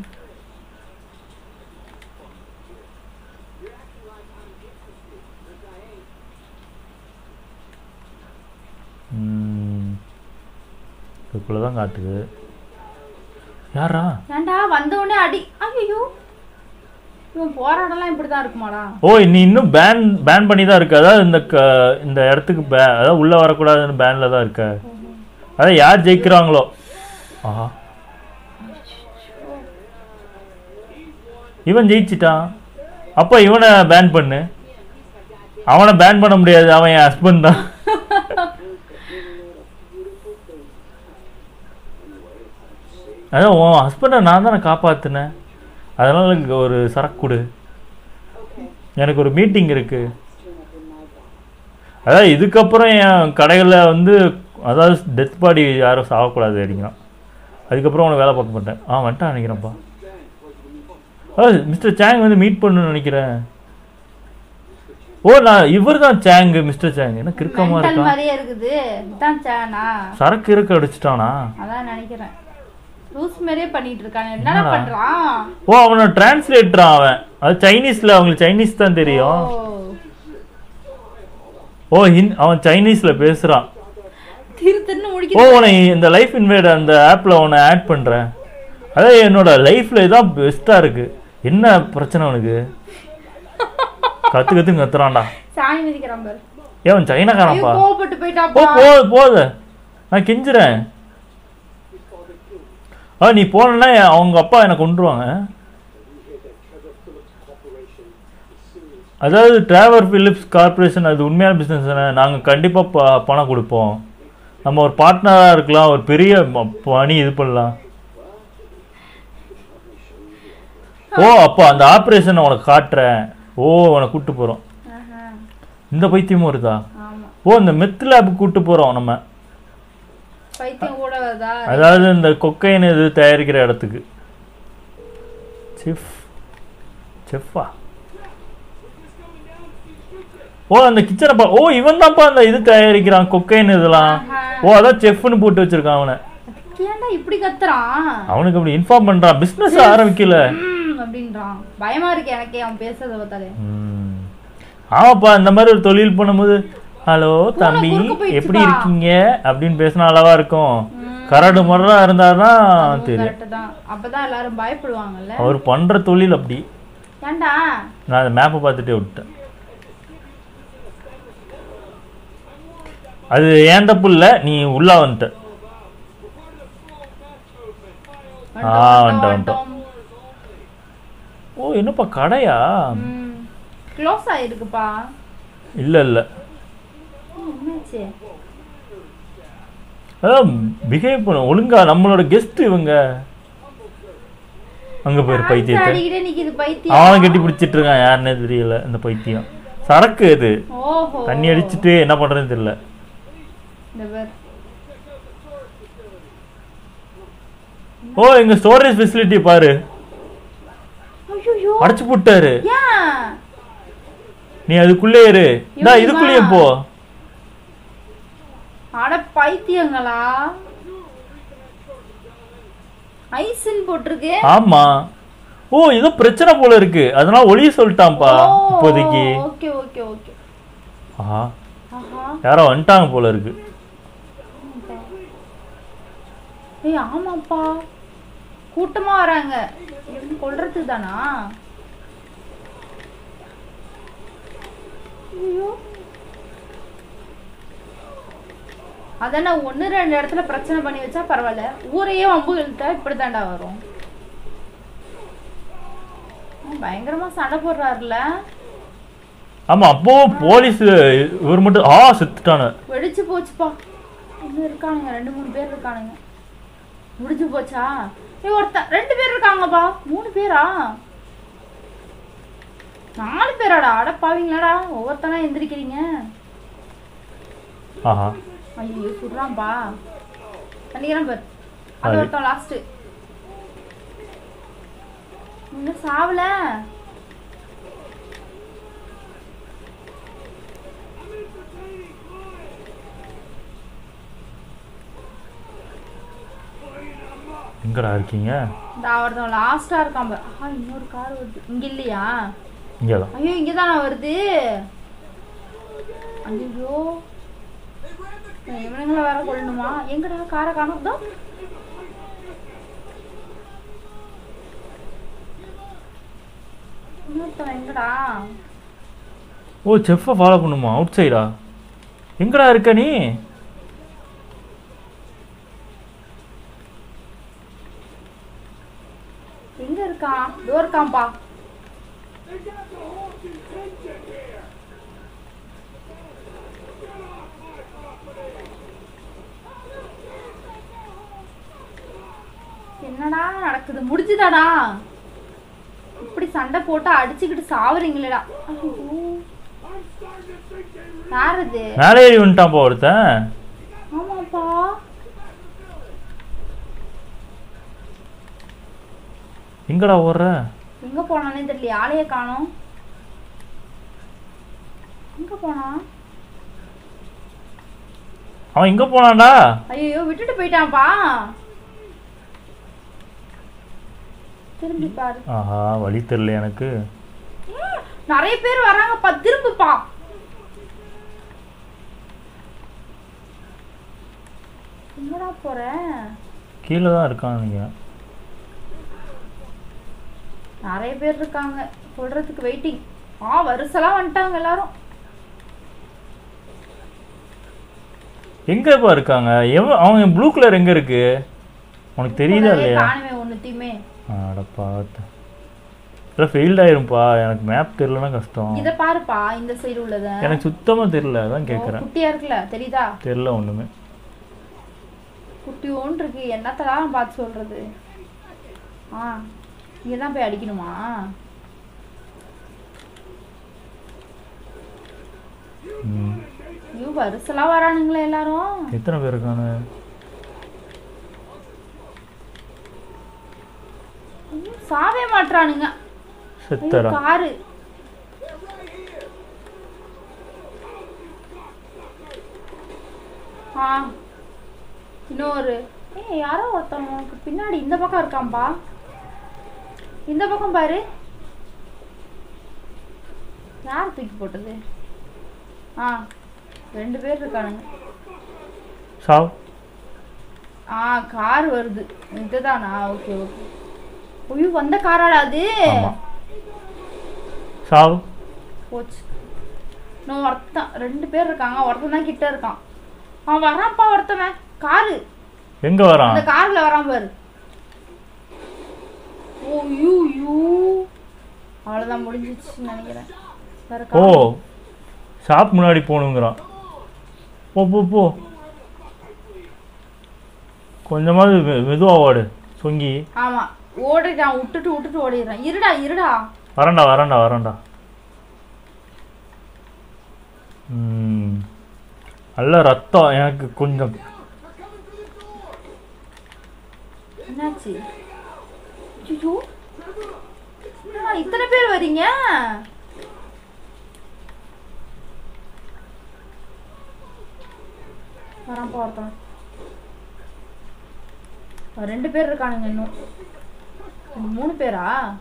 ம். இதுக்குள்ள தான் காட்டுது யாரா ஏன்டா வந்த உடனே அடி ஐயோ இவன் போராடலாம் இப்படி தான் இருக்குமாடா ஓ நீ இன்னும் பேன் பேன் பண்ணி தான் இருக்கு அதாவது இந்த க இந்த இடத்துக்கு பே அதாவது உள்ளே வரக்கூடாதுன்னு பேனில் தான் இருக்க அதான் யார் ஜெயிக்கிறாங்களோ ஆஹா இவன் ஜெயிச்சிட்டான் அப்போ இவனை பேன் பண்ணு அவனை பேன் பண்ண முடியாது அவன் என் ஹஸ்பண்ட் தான் அதான் உன் ஹஸ்பண்டை நான் தானே காப்பாற்றினேன் அதனால இங்க ஒரு சரக்கு கொடு எனக்கு ஒரு மீட்டிங் இருக்கு அதாவது இதுக்கப்புறம் என் கடைகளில் வந்து அதாவது டெத் பாடி யாரும் சாகக்கூடாது அப்படிங்கிறான் அதுக்கப்புறம் உனக்கு வேலை பார்க்க மாட்டேன் ஆ வந்துட்டான் நினைக்கிறேன்ப்பா ஆ மிஸ்டர் சேங் வந்து மீட் பண்ணணும்னு நினைக்கிறேன் ஓ நான் இவர் தான் சேங் மிஸ்டர் சேங் என்ன கிறுக்கமா மென்டல் இருக்கான் மாதிரியே இருக்குது இதான் சேனா சரக்கு இருக்க அடிச்சிட்டானா அதான் நினைக்கிறேன் லூஸ் மாதிரியே பண்ணிட்டு இருக்கான் என்னடா என்னடா? பண்றான் ஓ அவனை டிரான்ஸ்லேட்டரா அவன் அது சைனீஸ்ல அவங்களுக்கு சைனீஸ் தான் தெரியும் ஓ ஓ ஹிந் அவன் சைனீஸ்ல பேசுறான் திரு திருன்னு ஓ முடிக்க உன்னை இந்த லைஃப் இன்வேட் அந்த ஆப்ல உன்னை ஆட் பண்றேன் அதான் என்னோட லைஃப்ல இதான் பெஸ்டா இருக்கு என்ன பிரச்சனை உனக்கு கத்து கத்து கத்துறான்டா சாணி மிதிக்கிறான் பாரு ஏன் அவன் ஐயோ சைனாக்காரன்ப்பா கோவப்பட்டு ஓ போயிட்டாப்பா போ போது நான் கெஞ்சுறேன் ஆ நீ போனா அவங்க அப்பா என்னை கொண்டுருவாங்க அதாவது டிராவர் பிலிப்ஸ் கார்பரேஷன் அது உண்மையான பிஸ்னஸ் தானே நாங்கள் கண்டிப்பாக ப பணம் கொடுப்போம் நம்ம ஒரு பார்ட்னராக இருக்கலாம் ஒரு பெரிய ம- பணி இது பண்ணலாம் ஓ அப்போ அந்த ஆப்ரேஷனை உனக்கு காட்டுறேன் ஓ உனக்கு கூட்டு போகிறோம் ஆஹா, இந்த பைத்தியமும் இருக்கா ஆமா ஓ இந்த மெத் லேப் கூட்டு போகிறோம் நம்ம பைத்தியம் கூட வருதா அதாவது இந்த கொக்கைன் இது தயாரிக்கிற இடத்துக்கு செஃப் செஃப்பா ஓ அந்த கிச்சனை பா ஓ இவன் தான்ப்பா அந்த இது தயாரிக்கிறான் கொக்கைன் இதெல்லாம் ஆஹா. ஓ அதான் செஃப்னு போட்டு வச்சிருக்கான் அவனை ஏன்டா இப்படி கத்துறான் அவனுக்கு அப்படி இன்ஃபார்ம் பண்றான் பிசினஸ் ஆரம்பிக்கல ம், அப்படின்றான் பயமா இருக்கு எனக்கே அவன் பேசுறத பார்த்தாலே ம். ஆமாப்பா இந்த மாதிரி ஒரு தொழில் பண்ணும்போது ஹலோ தம்பி குறுக்க போயிடுச்சுப்பா. எப்படி இருக்கீங்க அப்படின்னு பேசினா அளவா இருக்கும் ம். கரடு முரடா இருந்தாதான் தெரியும் கரெக்ட் தான் அப்பதான் எல்லாரும் பயப்படுவாங்கல்ல அவர் பண்ற தொழில் அப்படி ஏன்டா நான் அந்த மேப்பை பார்த்துட்டே விட்டேன் அது ஏன் தப்பு இல்லை நீ உள்ள வந்துட்ட ஆ, வந்துட்டோம், வந்துட்டோம். ஓ என்னப்பா கடையா க்ளோஸ் ஆயிருக்குப்பா இல்லை இல்லை ம், என்னாச்சு அதான் பிஹேவ் பண்ண ஒழுங்கா நம்மளோட கெஸ்ட் இவங்க அங்க போயிரு பைத்தியத்தை அடிக்கிட்டே நிக்குது பைத்தியம் அவன் கட்டி பிடிச்சிட்டு இருக்கான் யாருன்னே தெரியல இந்த பைத்தியம் சரக்கு இது ஓஹோ தண்ணி அடிச்சிட்டு என்ன பண்றதுன்னு தெரியல இந்த பேர் ஓ எங்க ஸ்டோரேஜ் ஃபெசிலிட்டி பாரு ஐயோ அடைச்சு போட்டாரு ஏன் நீ அதுக்குள்ளே இரு இந்தா இவனுமா? இதுக்குள்ளேயும் போ அட பைத்தியங்களா ஐஸ்ன்னு போட்டிருக்கு ஆமா ஓ ஏதோ பிரச்சனை போல இருக்கு அதனால ஒளிய சொல்லிட்டான்ப்பா இப்போதைக்கு ஓகே ஓகே ஓகே ஆஹா ஆஹா யாரோ வந்துட்டாங்க போல இருக்கு ஏய் ஆமாப்பா கூட்டமா வராங்க இவங்க கொல்றதுக்கு தானா ஐயோ அதானே ஒன்று ரெண்டு இடத்துல பிரச்சனை பண்ணி வச்சா பரவாயில்ல ஊரையே வம்பு இழுத்தா இப்படி தாண்டா வரும் ஆ, பயங்கரமா சண்டை போடுறாருல ஆமா அப்போ போலீஸ் இவர் மட்டும் ஆ செத்துட்டானு வெடிச்சு போச்சுப்பா இன்னும் இருக்கானுங்க ரெண்டு மூணு பேர் இருக்கானுங்க முடிஞ்சு போச்சா ஏய் ஒருத்தன் ரெண்டு பேர் இருக்காங்கப்பா மூணு பேரா நாலு பேராடா அட பாவீங்களாடா ஒவ்வொருத்தனா எந்திரிக்கிறீங்க ஆஹா ஐயோ சுடுறான்பா பண்ணிக்கிறேன் பார் அது அது. ஒருத்தன் லாஸ்ட் இன்னும் சாவல எங்கடா இருக்கீங்க இந்த ஒருத்தன் லாஸ்டா இருக்கான் பார் ஆஹா இன்னொரு கார் வருது இங்க இல்லையா இங்கதான் ஐயோ இங்கதானா வருது ஐயோ இவனுங்களை வேற கொள்ளணுமா எங்கடா காரை காணோம் இன்னொருத்தன் எங்கடா ஓ செஃப்பை ஃபாலோ பண்ணுமா அவுட் சைடா எங்கடா இருக்க நீ எங்க இருக்கான் இதோ இருக்கான்ப்பா என்னடா நடக்குது முடிஞ்சுதாடா இப்படி சண்டை போட்டு அடிச்சுக்கிட்டு சாவுறீங்களேடா ஐயோ. யார் இது மேலே ஏறி வந்துட்டான்ப்பா ஒருத்தன் ஆமாப்பா எங்கடா ஓடுற எங்க போனானே தெரியல ஆளையே காணோம் எங்க போனான் அவன் எங்க போனான்டா ஐயோ விட்டுட்டு போயிட்டான்ப்பா திரும்பி பாரு ஆஹா வழி தெரியல எனக்கு ம், நிறைய பேர் வராங்கப்பா திரும்பிப்பா எங்கடா போற கீழே தான் இருக்கான் நீங்க நிறைய பேர் இருக்காங்க சொல்றதுக்கு வெயிட்டிங் ஆ வருசலாம் வந்துட்டாங்க எல்லாரும் எங்கப்பா இருக்காங்க எவன் அவன் ப்ளூ கலர் எங்க இருக்கு உனக்கு தெரியுதா இப்போதானே இல்லையா காணுமே ஒண்ணுத்தையுமே அட பார்த்து இல்லை ஃபெயில்ட் ஆயிரும்ப்பா எனக்கு மேப் தெரியலனா கஷ்டம் இத பாருப்பா இந்த சைடு உள்ளத எனக்கு சுத்தமா தெரியல அதான் ஓ, கேட்குறேன் குட்டியா இருக்குல்ல தெரியுதா தெரியல ஒண்ணுமே குட்டி ஒன்று இருக்கு என்னத்தலாம் பார்த்து சொல்றது ஆ இங்கே தான் போய் அடிக்கணுமா ம். ஐயோ வருசலாம் வரானுங்களே எல்லாரும் எத்தனை பேர் இருக்காங்க ஐயோ, சாவே மாட்றானுங்க ஐயோ, செத்தரா காரு ஆ இன்னொரு ஏய் யாரோ ஒருத்தன் உனக்கு பின்னாடி இந்த பக்கம் இருக்கான்பா இந்த பக்கம் பாரு யார் தூக்கி போட்டது ஆ ரெண்டு பேர் இருக்கானுங்க சாவ் ஆ கார் வருது இதுதானா ஓகே ஓகே ஐயோ வந்த காராடா அது ஆமா சாவ் போச்சு இன்னும் ஒருத்தன் ரெண்டு பேர் இருக்காங்க ஒருத்தன் தான் கிட்ட இருக்கான் அவன் வரான்ப்பா ஒருத்தவன் காரு எங்க வரான் அந்த கார்ல வரான் பாரு ஓ யூ யூ அவ்வளவுதான் முடிஞ்சிச்சுன்னு நினைக்கிறேன் வேற ஓ கார் ஷாப் முன்னாடி போகணுங்கிறான் போ போ போ கொஞ்சமாவது மெ- மெதுவா ஓடு சொங்கி ஆமா ஓடிட்டான் விட்டுட்டு விட்டுட்டு ஓடிடுறான் இருடா இருடா வரேன்டா வரேன்டா வரேன்டா ம். நல்ல ரத்தம் எனக்கு கொஞ்சம் என்னாச்சு ஐயோ என்னடா இத்தனை பேர் வரீங்க வரான் பார்த்தோம் ரெண்டு பேர் இருக்கானுங்க இன்னும் ரெண்டு, மூணு பேரா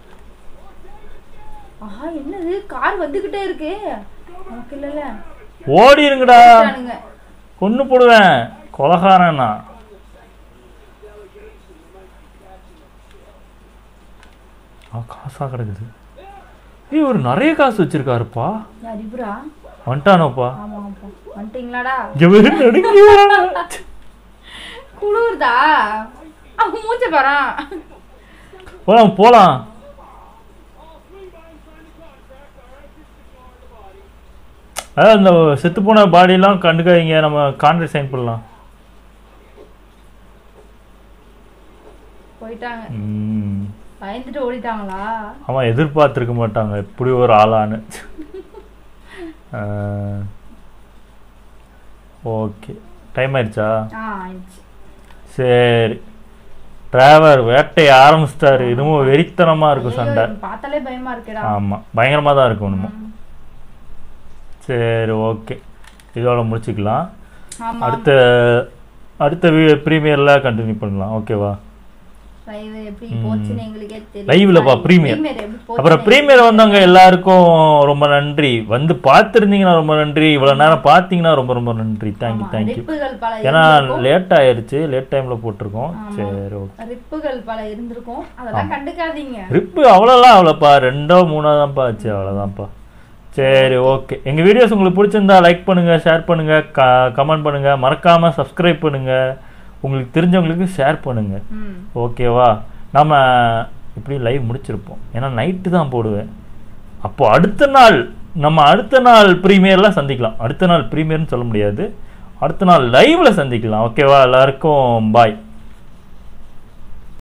ஆஹா என்னது கார் வந்துகிட்டே இருக்கு நமக்கு இல்லைல்ல ஓடிருங்கடா இருக்கானுங்க. கொன்னு போடுவேன் கொலகாரன் நான் ஆ காசா கிடக்குது ஏய் ஒரு நிறைய காசு வச்சிருக்காருப்பா யார் இவரா வந்துட்டானோப்பா ஆமா ஆமா வந்துட்டீங்களாடா இங்க வெறு நடுங்கியா குளிர்தா அவன் மூஞ்ச பாறான் போலாம் போலாம் அதான் இந்த செத்து போன பாடியெல்லாம் கண்டுக்காதீங்க நம்ம கான்ட்ராக்ட் சைன் பண்ணலாம் போயிட்டாங்க ம். பயந்துட்டு ஓடிட்டாங்களா அவன் எதிர்பார்த்துருக்க மாட்டாங்க இப்படி ஒரு ஆளான்னு ஓகே டைம் ஆயிடுச்சா ஆ ஆயிடுச்சு சரி டிராவர் வேட்டையை ஆரம்பிச்சிட்டாரு இதுவும் வெறித்தனமா இருக்கும் சண்டை ஐயோ, பார்த்தாலே பயமா இருக்குடா ஆமா பயங்கரமா தான் இருக்கும் இன்னமும் ம். சரி ஓகே இதோட முடிச்சுக்கலாம் ஆமா அடுத்த அடுத்த ப்ரீமியர்ல கண்டினியூ பண்ணலாம் ஓகேவா லைவ் எப்படி போச்சுன்னு எங்களுக்கே தெரியும் லைவ்லப்பா ப்ரீமியர் Premier எப்படி போச்சுன்னு அப்புறம் ப்ரீமியர் வந்தவங்க எல்லாருக்கும் ரொம்ப நன்றி வந்து பார்த்துருந்தீங்கன்னா ரொம்ப நன்றி இவ்வளவு நேரம் பார்த்தீங்கன்னா ரொம்ப ரொம்ப நன்றி தேங்க்யூ ஆமா, தேங்க்யூ ரிப்புகள் பல ஏன்னா இருந்திருக்கும். லேட் ஆயிருச்சு லேட் டைம்ல போட்டிருக்கோம் ஆமா. சரி ஓகே ரிப்புகள் பல இருந்திருக்கும் அதெல்லாம் கண்டுக்காதீங்க ரிப்பு அவ்வளோலாம் அவ்வளோப்பா ரெண்டோ மூணோ தான்ப்பா ஆச்சு அவ்வளோதான்ப்பா சரி ஓகே எங்கள் வீடியோஸ் உங்களுக்கு பிடிச்சிருந்தா லைக் பண்ணுங்கள் ஷேர் பண்ணுங்கள் க கமெண்ட் பண்ணுங்கள் மறக்காமல் சப்ஸ்கிரைப் பண்ணுங்கள் உங்களுக்கு தெரிஞ்சவங்களுக்கு ஷேர் பண்ணுங்கள் ம் ஓகேவா நம்ம இப்படி லைவ் முடிச்சிருப்போம் ஏன்னா நைட்டு தான் போடுவேன் அப்போ அடுத்த நாள் நம்ம அடுத்த நாள் ப்ரீமியர்லாம் சந்திக்கலாம் அடுத்த நாள் ப்ரீமியர்னு சொல்ல முடியாது அடுத்த நாள் லைவ்ல சந்திக்கலாம் ஓகேவா எல்லாருக்கும் பாய்